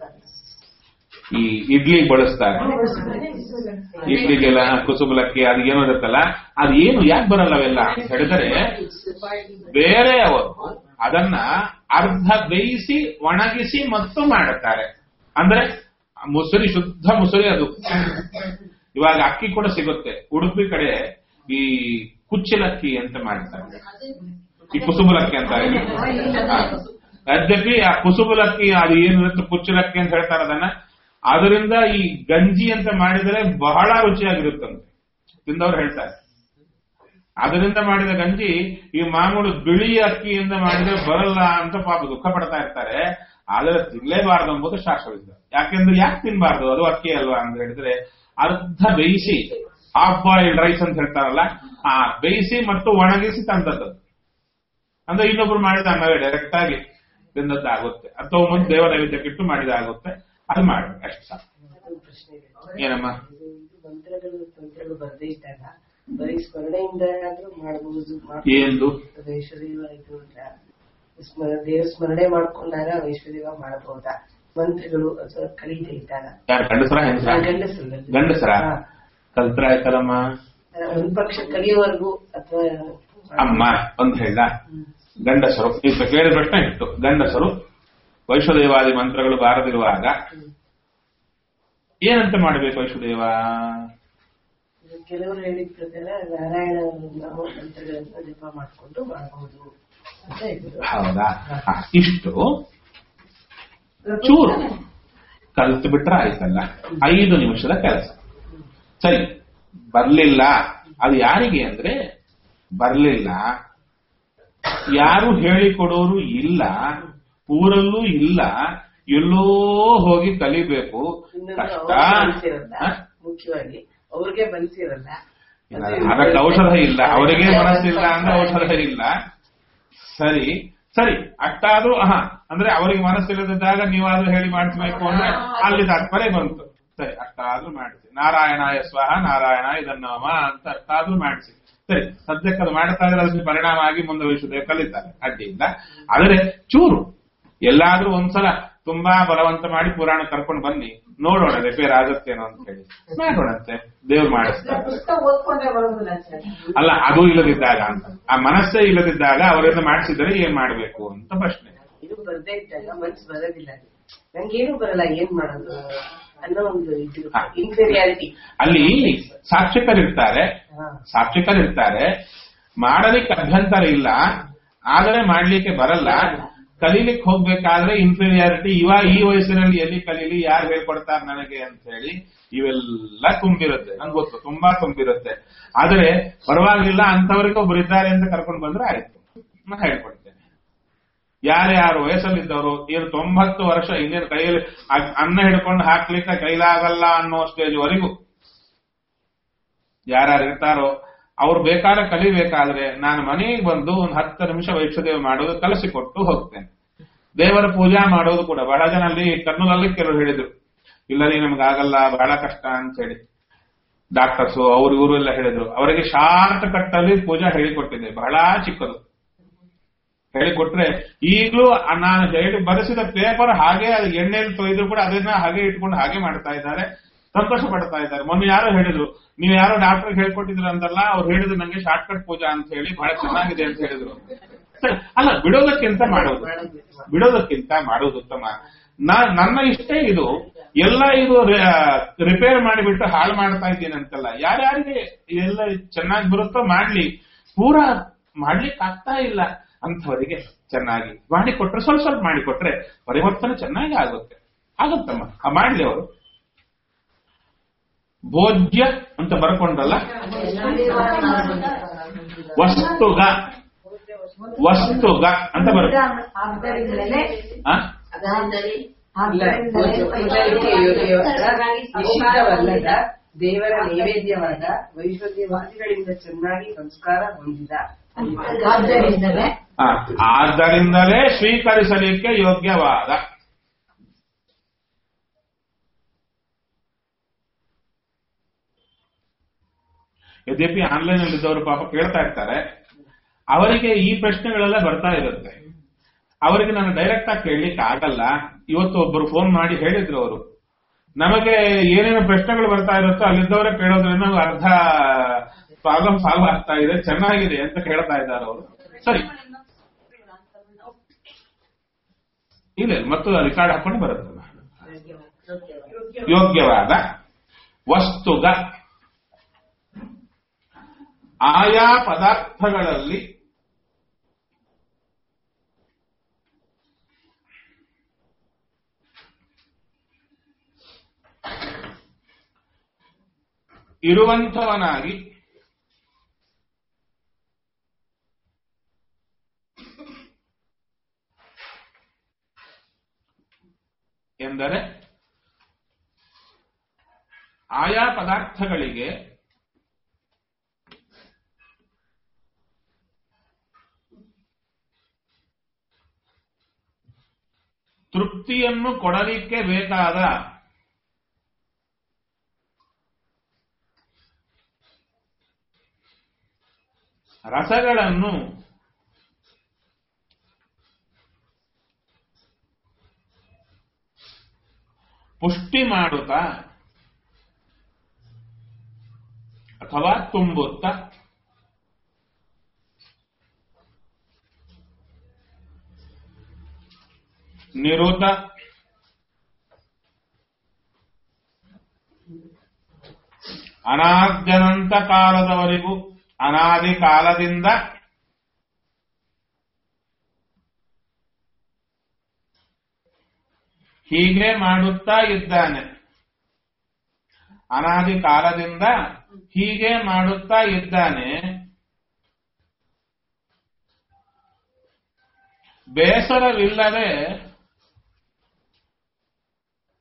ಈ ಇಡ್ಲಿ ಬಳಸ್ತಾರೆ ಇಡ್ಲಿಗೆಲ್ಲ ಕುಸುಬಲಕ್ಕಿ ಅದು ಏನೋ ಇರುತ್ತಲ್ಲ ಅದು ಏನು ಯಾಕೆ ಬರಲ್ಲ ಅವೆಲ್ಲ ಅಂತ ಹೇಳಿದರೆ ಬೇರೆಯವರು ಅದನ್ನ ಅರ್ಧ ಬೇಯಿಸಿ ಒಣಗಿಸಿ ಮತ್ತು ಮಾಡುತ್ತಾರೆ ಅಂದ್ರೆ ಮುಸುರಿ ಶುದ್ಧ ಮುಸುರಿ ಅದು ಇವಾಗ ಅಕ್ಕಿ ಕೂಡ ಸಿಗುತ್ತೆ ಉಡುಪಿ ಕಡೆ ಈ ಕುಚ್ಚಲಕ್ಕಿ ಅಂತ ಮಾಡ್ತಾರೆ ಈ ಕುಸುಬಲಕ್ಕಿ ಅಂತಾರೆ ಹಾ. ಯದ್ಯಪಿ ಆ ಕುಸುಬಲಕ್ಕಿ ಅದು ಏನಿರುತ್ತೆ ಕುಚ್ಚಲಕ್ಕಿ ಅಂತ ಹೇಳ್ತಾರೆ ಅದನ್ನ ಅದರಿಂದ ಈ ಗಂಜಿ ಅಂತ ಮಾಡಿದರೆ ಬಹಳ ರುಚಿಯಾಗಿರುತ್ತಂತೆ ತಿಂದವ್ರು ಹೇಳ್ತಾರೆ ಅದರಿಂದ ಮಾಡಿದ ಗಂಜಿ ಈ ಮಾಮೂಲು ಬಿಳಿ ಅಕ್ಕಿಯಿಂದ ಮಾಡಿದ್ರೆ ಬರಲ್ಲ ಅಂತ ಪಾಪ ದುಃಖ ಪಡ್ತಾ ಇರ್ತಾರೆ ಆದರೆ ತಿನ್ಲೇಬಾರದು ಎಂಬುದು ಶಾಸ್ತ್ರವಿದೆ ಯಾಕೆಂದ್ರೆ ಯಾಕೆ ತಿನ್ಬಾರ್ದು ಅದು ಅಕ್ಕಿ ಅಲ್ವಾ ಅಂತ ಹೇಳಿದ್ರೆ ಅರ್ಧ ಬೇಯಿಸಿ ಹಾಫ್ ಬಾಯ್ಲ್ಡ್ ರೈಸ್ ಅಂತ ಹೇಳ್ತಾರಲ್ಲ ಆ ಬೇಯಿಸಿ ಮತ್ತು ಒಣಗಿಸಿ ತಂದದ್ದು ಅಂದ್ರೆ ಇನ್ನೊಬ್ರು ಮಾಡಿದ ಅನ್ನವೇ ಡೈರೆಕ್ಟ್ ಆಗಿ ತಿಂದದ್ದಾಗುತ್ತೆ ಅಥವಾ ಮುಂದೆ ದೇವ ನೈವೇದ್ಯಕ್ಕಿಟ್ಟು ಮಾಡಿದಾಗುತ್ತೆ ಅದು ಮಾಡ್ಬೇಕು ಅಷ್ಟು ಸಾಕು ಒಂದು ಪ್ರಶ್ನೆ ಇದೆ ಏನಮ್ಮ ಇದು ಇದು ಮಂತ್ರಗಳು ತಂತ್ರಗಳು ಬರದೇ ಇದ್ದಾಗ ಬರೀ ಸ್ಮರಣೆಯಿಂದ ಆದ್ರೂ ಮಾಡಬಹುದು ಎಂದು ವೈಶ್ವದೇವ ಇದು ಅಂತ ಸ್ಮ- ದೇವ ಸ್ಮರಣೆ ಮಾಡ್ಕೊಂಡಾಗ ವೈಶ್ವದೇವ ಮಾಡಬಹುದಾ ಮಂತ್ರಗಳು ಅಥವಾ ಕಲಿಯದೆ ಇದ್ದಾಗ ಯಾರು ಗಂಡಸರ ಹೆಂಗಸರ ಗಂಡಸರಲ್ಲಿ ಗಂಡಸರ ಹಾ. ಕಲ್ತ್ರ ಆಯ್ತಲ್ಲಮ್ಮ ಒಂದ್ ಪಕ್ಷ ಕಲಿಯೋವರೆಗೂ ಅಥವಾ ಅಮ್ಮ ಅಂತ ಹೇಳ ಗಂಡಸರು ಈಗ ಕೇಳಿದ ಪ್ರಶ್ನೆ ಇತ್ತು ಗಂಡಸರು ವೈಶ್ವದೇವಾದಿ ಮಂತ್ರಗಳು ಬಾರದಿರುವಾಗ ಏನಂತ ಮಾಡಬೇಕು ವೈಶ್ವದೇವ ಕೆಲವರು ಹೇಳಿದ ಪ್ರಕಾರ ನಾರಾಯಣ ನಾಮ ಮಂತ್ರಗಳನ್ನ ಜಪ ಮಾಡ್ಕೊಂಡು ಮಾಡಬಹುದು ಅಂತ ಇದ್ರು ಹೌದಾ ಹ, ಇಷ್ಟು ಚೂರು ಕಲ್ತು ಬಿಟ್ರೆ ಆಯ್ತಲ್ಲ ಐದು ನಿಮಿಷದ ಕೆಲಸ ಸರಿ ಬರ್ಲಿಲ್ಲ ಅದು ಯಾರಿಗೆ ಅಂದ್ರೆ ಬರ್ಲಿಲ್ಲ ಯಾರು ಹೇಳಿಕೊಡೋರು ಇಲ್ಲ ಊರಲ್ಲೂ ಇಲ್ಲ ಎಲ್ಲೋ ಹೋಗಿ ಕಲಿಬೇಕು ಇನ್ನೊಂದು ಕಷ್ಟ ಅವ್ರಿಗೆ ಬಲಿಸಿರಲ್ಲ ಹ? ಮುಖ್ಯವಾಗಿ ಅವ್ರಿಗೆ ಬಲಿಸಿರಲ್ಲ ಅದಕ್ಕೆ ಔಷಧ ಇಲ್ಲ ಅವರಿಗೆ ಮನಸ್ಸಿಲ್ಲ ಅಂದ್ರೆ ಔಷಧ ಇಲ್ಲ ಸರಿ ಸರಿ ಅಷ್ಟಾದ್ರೂ ಹಾ ಅಂದ್ರೆ ಅವರಿಗೆ ಮನಸ್ಸಿಲ್ಲದಿದ್ದಾಗ ನೀವಾದ್ರೂ ಹೇಳಿ ಮಾಡಿಸ್ಬೇಕು ಅಂದ್ರೆ ಅಲ್ಲಿ ತಾತ್ಪರ್ಯ ಬಂತು ಸರಿ ಅಷ್ಟಾದ್ರೂ ಮಾಡಿಸಿ ನಾರಾಯಣಾಯ ಸ್ವಹ ನಾರಾಯಣ ಇದನ್ನಮ ಅಂತ ಅಷ್ಟಾದ್ರೂ ಮಾಡಿಸಿ ಸರಿ ಸದ್ಯಕ್ಕೆ ಅದು ಮಾಡ್ತಾ ಇದ್ರೆ ಅದ್ರ ಪರಿಣಾಮ ಆಗಿ ಮುಂದೆ ವಹಿಸುತ್ತೆ ಕಲಿತಾರೆ ಅಡ್ಡಿ ಇಲ್ಲ ಆದ್ರೆ ಚೂರು ಎಲ್ಲಾದ್ರೂ ಒಂದ್ಸಲ ತುಂಬಾ ಬಲವಂತ ಮಾಡಿ ಪುರಾಣ ಕರ್ಕೊಂಡು ಬನ್ನಿ ನೋಡೋಣ ರಿಪೇರ್ ಆಗುತ್ತೇನೋ ಅಂತ ಹೇಳಿ ಮಾಡೋಣಂತೆ ದೇವ್ರು ಮಾಡಿಸ್ತಾರೆ ಪುಸ್ತಕ ಓದ್ಕೊಂಡ್ರೆ ಬರೋದಿಲ್ಲ ಸರ್ ಅಲ್ಲ ಅದು ಇಲ್ಲದಿದ್ದಾಗ ಅಂತ ಆ ಮನಸ್ಸೇ ಇಲ್ಲದಿದ್ದಾಗ ಅವರಿಂದ ಮಾಡಿಸಿದರೆ ಏನ್ ಮಾಡ್ಬೇಕು ಅಂತ ಪ್ರಶ್ನೆ ಇದು ಬರ್ದೇ ಇದ್ದಾಗ ಮನ್ಸು ಬರೋದಿಲ್ಲ ನಂಗೇನು ಬರಲ್ಲ ಏನ್ ಮಾಡೋದು ಅನ್ನೋ ಒಂದು ಇದು ಹಾ. ಇನ್ಫೀರಿಯಾರಿಟಿ ಅಲ್ಲಿ ಸಾಕ್ಷಿಕರಿರ್ತಾರೆ ಸಾಕ್ಷಿಕರಿರ್ತಾರೆ ಮಾಡಲಿಕ್ಕೆ ಅಭ್ಯಂತರ ಇಲ್ಲ ಆದರೆ ಮಾಡ್ಲಿಕ್ಕೆ ಬರಲ್ಲ ಕಲೀಲಿಕ್ಕೆ ಹೋಗ್ಬೇಕಾದ್ರೆ ಇನ್ಫೀರಿಯಾರಿಟಿ ಇವ ಈ ವಯಸ್ಸಿನಲ್ಲಿ ಎಲ್ಲಿ ಕಲೀಲಿ ಯಾರು ಹೇಳ್ಕೊಡ್ತಾರೆ ನನಗೆ ಅಂತ ಹೇಳಿ ಇವೆಲ್ಲ ತುಂಬಿರುತ್ತೆ ನನ್ಗೆ ಗೊತ್ತು ತುಂಬಾ ತುಂಬಿರುತ್ತೆ ಆದ್ರೆ ಪರವಾಗಿಲ್ಲ ಅಂತವರಿಗೆ ಒಬ್ರು ಇದ್ದಾರೆ ಅಂತ ಕರ್ಕೊಂಡು ಬಂದ್ರೆ ಆಯ್ತು ನಾನು ಹೇಳ್ಕೊಡ್ತೇನೆ ಯಾರ್ಯಾರು ವಯಸ್ಸಲ್ಲಿದ್ದವರು ಏನು ತೊಂಬತ್ತು ವರ್ಷ ಇನ್ನೇನು ಕೈಯಲ್ಲಿ ಅ- ಅನ್ನ ಹಿಡ್ಕೊಂಡು ಹಾಕ್ಲಿಕ್ಕೆ ಕೈಲಾಗಲ್ಲ ಅನ್ನೋ ಸ್ಟೇಜ್ ವರೆಗೂ ಯಾರ್ಯಾರು ಇರ್ತಾರೋ ಅವ್ರು ಬೇಕಾದ್ರೆ ಕಲಿಬೇಕಾದ್ರೆ ನಾನು ಮನೆಗೆ ಬಂದು ಒಂದು ಹತ್ತು ನಿಮಿಷ ವೈಷ್ಣದೇವ ಮಾಡೋದು ಕಲಿಸಿಕೊಟ್ಟು ಹೋಗ್ತೇನೆ ದೇವರ ಪೂಜಾ ಮಾಡೋದು ಕೂಡ ಬಹಳ ಜನ ಅಲ್ಲಿ ಕರ್ನೂಲಲ್ಲಿ ಕೆಲವರು ಹೇಳಿದ್ರು ಇಲ್ಲ ರೀ ನಮ್ಗೆ ಆಗಲ್ಲ ಬಹಳ ಕಷ್ಟ ಅಂತ ಹೇಳಿ ಡಾಕ್ಟರ್ಸ್ ಅವ್ರು ಇವರು ಎಲ್ಲ ಹೇಳಿದ್ರು ಅವರಿಗೆ ಶಾರ್ಟ್ ಕಟ್ ಅಲ್ಲಿ ಪೂಜಾ ಹೇಳಿಕೊಟ್ಟಿದೆ ಬಹಳ ಚಿಕ್ಕದು ಹೇಳಿಕೊಟ್ರೆ ಈಗಲೂ ನಾನು ಹೇಳಿ ಬರೆಸಿದ ಪೇಪರ್ ಹಾಗೆ ಅದು ಎಣ್ಣೆಯಲ್ಲಿ ತೊಯ್ದ್ರು ಕೂಡ ಅದನ್ನ ಹಾಗೆ ಇಟ್ಕೊಂಡು ಹಾಗೆ ಮಾಡ್ತಾ ಇದ್ದಾರೆ ಸಂತೋಷ ಪಡ್ತಾ ಇದ್ದಾರೆ ಮೊನ್ನೆ ಯಾರೋ ಹೇಳಿದ್ರು ನೀವು ಯಾರೋ ಡಾಕ್ಟರ್ ಹೇಳ್ಕೊಟ್ಟಿದ್ರು ಅಂತಲ್ಲ ಅವ್ರು ಹೇಳಿದ್ರು ನಂಗೆ ಶಾರ್ಟ್ ಕಟ್ ಪೂಜಾ ಅಂತ ಹೇಳಿ ಬಹಳ ಚೆನ್ನಾಗಿದೆ ಅಂತ ಹೇಳಿದ್ರು ಸರಿ, ಅಲ್ಲ ಬಿಡೋದಕ್ಕಿಂತ ಮಾಡೋದು ಬಿಡೋದಕ್ಕಿಂತ ಮಾಡೋದು ಉತ್ತಮ ನಾ- ನನ್ನ ಇಷ್ಟೇ ಇದು ಎಲ್ಲ ಇದು ರಿಪೇರ್ ಮಾಡಿಬಿಟ್ಟು ಹಾಳು ಮಾಡ್ತಾ ಇದ್ದೀನಿ ಅಂತಲ್ಲ ಯಾರ್ಯಾರಿಗೆ ಎಲ್ಲ ಚೆನ್ನಾಗಿ ಬರುತ್ತೋ ಮಾಡ್ಲಿ ಪೂರಾ ಮಾಡ್ಲಿಕ್ಕೆ ಆಗ್ತಾ ಇಲ್ಲ ಅಂಥವರಿಗೆ ಚೆನ್ನಾಗಿ ಮಾಡಿಕೊಟ್ರೆ ಸ್ವಲ್ಪ ಸ್ವಲ್ಪ ಮಾಡಿಕೊಟ್ರೆ ಪರಿವರ್ತನೆ ಚೆನ್ನಾಗಿ ಆಗುತ್ತೆ ಆಗುತ್ತಮ್ಮ ಆ ಮಾಡ್ಲಿ ಅವರು ಭೋಜ್ಯ ಅಂತ ಬರ್ಕೊಂಡ್ರಲ್ಲ ವಸ್ತುಗ ವಸ್ತುಗ ಅಂತ ಬರುತ್ತೆ ಆದ್ದರಿಂದಲೇ ಆ? ಅದಾದಲ್ಲಿ ಇಲ್ಲ ನಿಷಿದ್ಧವಲ್ಲದ ದೇವರ ನೈವೇದ್ಯವಾದ ವೈಶ್ವರ್ಯವಾದಿಗಳಿಂದ ಚೆನ್ನಾಗಿ ಸಂಸ್ಕಾರ ಹೊಂದಿದ ಆದ್ದರಿಂದಲೇ ಆ, ಆದ್ದರಿಂದಲೇ ಸ್ವೀಕರಿಸಲಿಕ್ಕೆ ಯೋಗ್ಯವಾದ ಯದ್ಯಪಿ ಆನ್ಲೈನ್ ಅಲ್ಲಿ ಇದ್ದವರು ಪಾಪ ಕೇಳ್ತಾ ಇರ್ತಾರೆ ಅವರಿಗೆ ಈ ಪ್ರಶ್ನೆಗಳೆಲ್ಲ ಬರ್ತಾ ಇರುತ್ತೆ ಅವರಿಗೆ ನಾನು ಡೈರೆಕ್ಟ್ ಆಗಿ ಕೇಳಲಿಕ್ಕೆ ಆಗಲ್ಲ ಇವತ್ತು ಒಬ್ಬರು ಫೋನ್ ಮಾಡಿ ಹೇಳಿದ್ರು ಅವರು ನಮಗೆ ಏನೇನು ಪ್ರಶ್ನೆಗಳು ಬರ್ತಾ ಇರುತ್ತೋ ಅಲ್ಲಿದ್ದವರೇ ಕೇಳೋದ್ರಿಂದ ಅರ್ಧ ಪ್ರಾಬ್ಲಮ್ ಸಾಲ್ವ್ ಆಗ್ತಾ ಇದೆ ಚೆನ್ನಾಗಿದೆ ಅಂತ ಕೇಳ್ತಾ ಇದ್ದಾರೆ ಅವರು ಸರಿ ಇಲ್ಲ ಮತ್ತು ರಿಕಾರ್ಡ್ ಹಾಕೊಂಡು ಬರುತ್ತೆ ಯೋಗ್ಯವಾದ ವಸ್ತುಗ ಆಯಾ ಪದಾರ್ಥಗಳಲ್ಲಿ ಇರುವಂಥವನಾಗಿ ಎಂದರೆ ಆಯಾ ಪದಾರ್ಥಗಳಿಗೆ ತೃಪ್ತಿಯನ್ನು ಕೊಡಲಿಕ್ಕೆ ಬೇಕಾದ ರಸಗಳನ್ನು ಪುಷ್ಟಿ ಮಾಡುತ್ತಾ ಅಥವಾ ತುಂಬುತ್ತಾ ನಿರುತ ಅನಾದ್ಯನಂತ ಕಾಲದವರೆಗೂ ಅನಾದಿ ಕಾಲದಿಂದ ಹೀಗೆ ಮಾಡುತ್ತಾ ಇದ್ದಾನೆ ಅನಾದಿ ಕಾಲದಿಂದ ಹೀಗೆ ಮಾಡುತ್ತಾ ಇದ್ದಾನೆ ಬೇಸರವಿಲ್ಲದೆ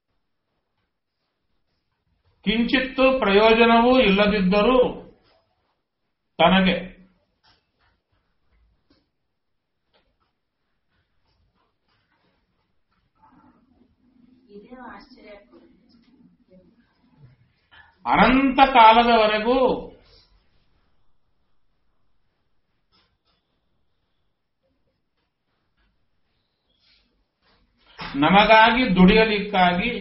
ಕಿಂಚಿತ್ತು ಪ್ರಯೋಜನವೂ ಇಲ್ಲದಿದ್ದರೂ ತನಗೆ ಇದೇ ಆಶ್ಚರ್ಯ ಆಗ್ತದೆ. ಅನಂತ ಕಾಲದವರೆಗೂ ನಮಗಾಗಿ ದುಡಿಯಲಿಕ್ಕಾಗಿ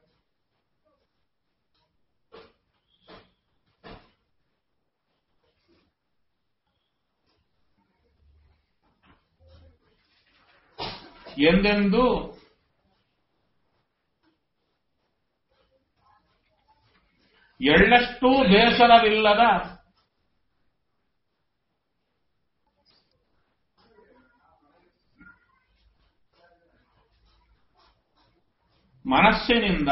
ಎಂದೆಂದು ಎಳ್ಳಷ್ಟು ಬೇಸರವಿಲ್ಲದ ಮನಸ್ಸಿನಿಂದ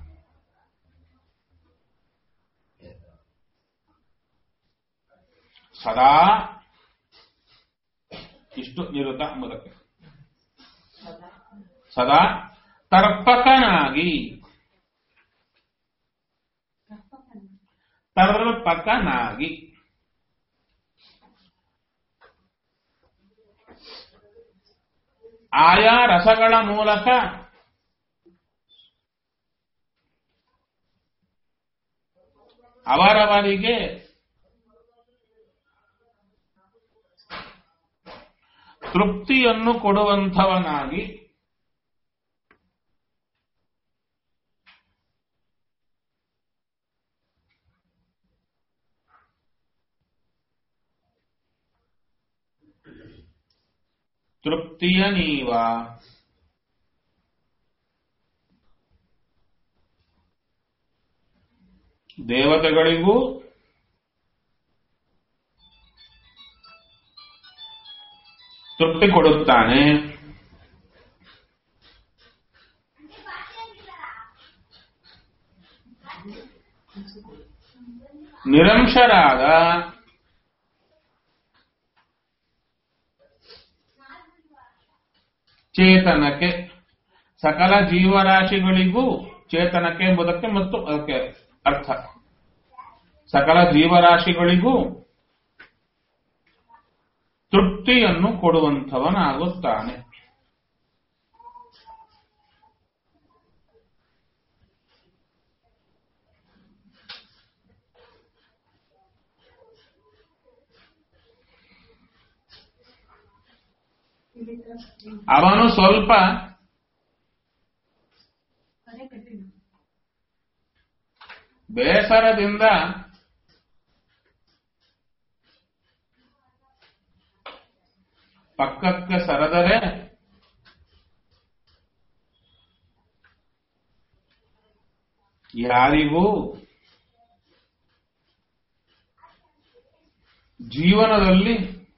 ಸದಾ ಇಷ್ಟು ನಿರುತ ಎಂಬುದಕ್ಕೆ ಸದಾ ತರ್ಪಕನಾಗಿ ತರ್ಪಕನಾಗಿ ಆಯಾ ರಸಗಳ ಮೂಲಕ ಅವರವರಿಗೆ ತೃಪ್ತಿಯನ್ನು ಕೊಡುವಂಥವನಾಗಿ ತೃಪ್ತಿಯ ನೀವ ದೇವತೆಗಳಿಗೂ ತೃಪ್ತಿ ಕೊಡುತ್ತಾನೆ ನಿರಂಶರಾದ ಚೇತನಕ್ಕೆ ಸಕಲ ಜೀವರಾಶಿಗಳಿಗೂ ಚೇತನಕ್ಕೆ ಎಂಬುದಕ್ಕೆ ಮತ್ತು ಅದಕ್ಕೆ ಅರ್ಥ ಸಕಲ ಜೀವರಾಶಿಗಳಿಗೂ ತೃಪ್ತಿಯನ್ನು ಕೊಡುವಂಥವನಾಗುತ್ತಾನೆ ಅವನು ಸ್ವಲ್ಪ ಅದೇ ಕಠಿಣ ಬೇಸರದಿಂದ ಪಕ್ಕಕ್ಕೆ ಸರದರೆ ಯಾರಿಗೂ ಜೀವನದಲ್ಲಿ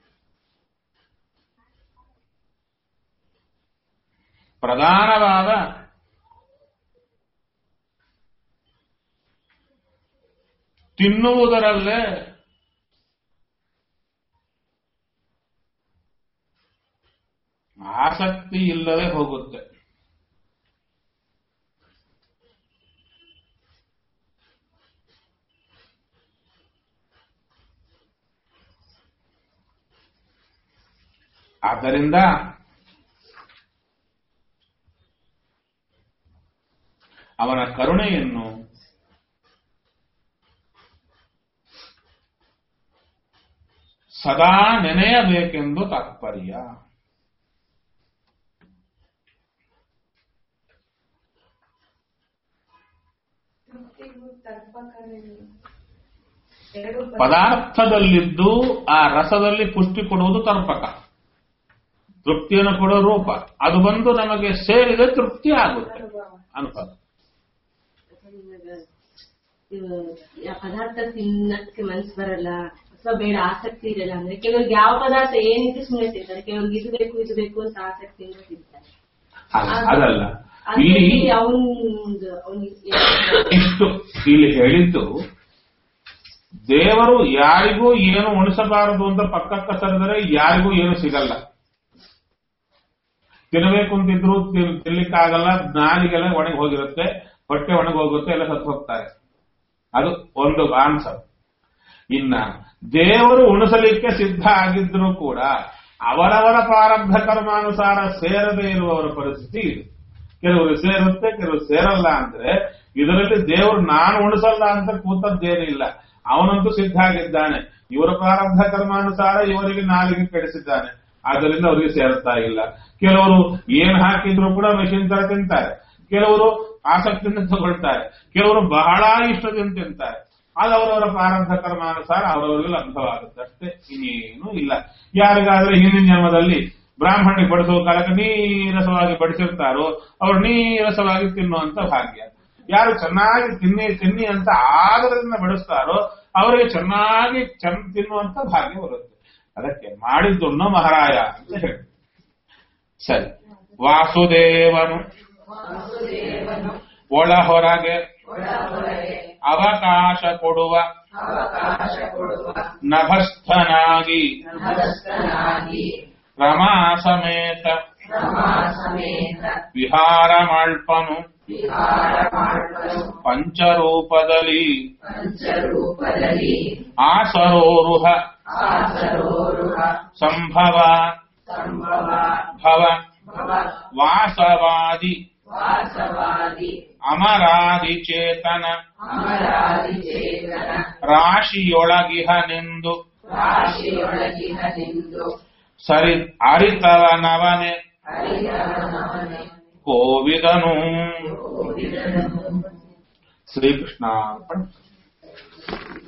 ಪ್ರಧಾನವಾದ ತಿನ್ನುವುದರಲ್ಲೇ ಆಸಕ್ತಿ ಇಲ್ಲದೆ ಹೋಗುತ್ತೆ ಆದ್ದರಿಂದ ಅವನ ಕರುಣೆಯನ್ನು ಸದಾ ನೆನೆಯಬೇಕೆಂದು ತಾತ್ಪರ್ಯ ತೃಪ್ತಿಗೂ ತರ್ಪಕರಿಗೂ ಎರಡು ಪದಾರ್ಥದಲ್ಲಿದ್ದು ಆ ರಸದಲ್ಲಿ ಪುಷ್ಟಿ ಕೊಡುವುದು ತರ್ಪಕ ತೃಪ್ತಿಯನ್ನು ಕೊಡೋ ರೂಪ ಅದು ಬಂದು ನಮಗೆ ಸೇರಿದ ತೃಪ್ತಿ ಆಗುತ್ತೆ ಅನುಭವ ಇವ- ಯಾ ಪದಾರ್ಥ ತಿನ್ನಕ್ಕೆ ಮನ್ಸು ಬರಲ್ಲ ಅಥವಾ ಬೇಡ ಆಸಕ್ತಿ ಇರಲ್ಲ ಅಂದ್ರೆ ಕೆಲವ್ರಿಗೆ ಯಾವ ಪದಾರ್ಥ ಏನಿದ್ರು ಸುಮ್ಮನೆ ತಿಂತಾರೆ ಕೆಲವ್ರಿಗೆ ಇದು ಬೇಕು ಇದು ಬೇಕು ಅಂತ ಆಸಕ್ತಿಯಿಂದ ತಿಂತಾರೆ ಹಾಗೆ ಅದಲ್ಲ ಅದೇ ಇಲ್ಲಿ ಅವನ್ದು ಅವ್ನಿಗೆ ಇಷ್ಟು ಇಲ್ಲಿ ಹೇಳಿದ್ದು ದೇವರು ಯಾರಿಗೂ ಏನು ಉಣಿಸಬಾರದು ಅಂತ ಪಕ್ಕಕ್ಕ ಸರಿದರೆ ಯಾರಿಗೂ ಏನು ಸಿಗಲ್ಲ ತಿನ್ನಬೇಕು ಅಂತಿದ್ರು ತಿನ್- ತಿನ್ಲಿಕ್ಕಾಗಲ್ಲ ನಾಲಿಗೆಲ್ಲ ಒಣಗಿ ಹೋಗಿರುತ್ತೆ ಹೊಟ್ಟೆ ಒಣಗಿ ಹೋಗುತ್ತೆ ಎಲ್ಲ ಸತ್ತು ಹೋಗ್ತಾರೆ ಅದು ಒಂದು ಆನ್ಸರ್ ಇನ್ನ ದೇವರು ಉಣಿಸಲಿಕ್ಕೆ ಸಿದ್ಧ ಆಗಿದ್ರು ಕೂಡ ಅವರವರ ಪ್ರಾರಬ್ಧ ಕರ್ಮಾನುಸಾರ ಸೇರದೇ ಇರುವವರ ಪರಿಸ್ಥಿತಿ ಇದೆ ಕೆಲವರು ಸೇರುತ್ತೆ ಕೆಲವರು ಸೇರಲ್ಲ ಅಂದ್ರೆ ಇದರಲ್ಲಿ ದೇವರು ನಾನು ಉಣಿಸಲ್ಲ ಅಂತ ಕೂತದ್ದೇನಿಲ್ಲ ಅವನಂತೂ ಸಿದ್ಧ ಆಗಿದ್ದಾನೆ ಇವರ ಪ್ರಾರಬ್ಧ ಕರ್ಮಾನುಸಾರ ಇವರಿಗೆ ನಾಲಿಗೆ ಕೆಡಿಸಿದ್ದಾನೆ ಆದ್ದರಿಂದ ಅವರಿಗೆ ಸೇರುತ್ತಾ ಇಲ್ಲ ಕೆಲವರು ಏನ್ ಹಾಕಿದ್ರು ಕೂಡ ಮೆಷಿನ್ ತರ ತಿಂತಾರೆ ಕೆಲವರು ಆಸಕ್ತಿಯಿಂದ ತಗೊಳ್ತಾರೆ ಕೆಲವರು ಬಹಳ ಇಷ್ಟದಿಂದ ತಿಂತಾರೆ ಅದು ಅವರವರ ಪ್ರಾರಬ್ಧ ಕರ್ಮಾನುಸಾರ ಅವರವರಿಗೆ ಲಭ್ಯವಾಗುತ್ತೆ ಅಷ್ಟೇ ಇನ್ನೇನು ಇಲ್ಲ ಯಾರಿಗಾದ್ರೆ ಹಿಂದಿನ ಜನ್ಮದಲ್ಲಿ ಬ್ರಾಹ್ಮಣಿಗೆ ಬಡಿಸುವ ಕಾಲಕ್ಕೆ ನೀರಸವಾಗಿ ಬಡಿಸಿರ್ತಾರೋ ಅವರು ನೀರಸವಾಗಿ ತಿನ್ನುವಂತ ಭಾಗ್ಯ ಯಾರು ಚೆನ್ನಾಗಿ ತಿನ್ನಿ ತಿನ್ನಿ ಅಂತ ಆಗದ್ರಿಂದ ಬಡಿಸ್ತಾರೋ ಅವರಿಗೆ ಚೆನ್ನಾಗಿ ಚೆನ್ನ ತಿನ್ನುವಂತ ಭಾಗ್ಯ ಬರುತ್ತೆ ಅದಕ್ಕೆ ಮಾಡಿದ್ದುಣ್ಣು ಮಹಾರಾಯ ಅಂತ ಹೇಳಿ ಸರಿ ವಾಸುದೇವನು ಒಳ ಹೊರಗೆ ಅವಕಾಶ ಕೊಡುವ ನಭಸ್ಥನಾಗಿ ರಮಾ ಸಮೇತ ವಿಹಾರ ಮಲ್ಪನು ಪಂಚರೂಪದಲ್ಲಿ ಆಸರೋರುಹ ಸಂಭವ ಭವ ವಾಸವಾದಿ ಅಮರಾದಿ ಚೇತನ ರಾಶಿಯೊಳಗಿಹನೆಂದು ಸರಿ ಅರಿತವನವನೆ ಕೋವಿದನು ಶ್ರೀಕೃಷ್ಣ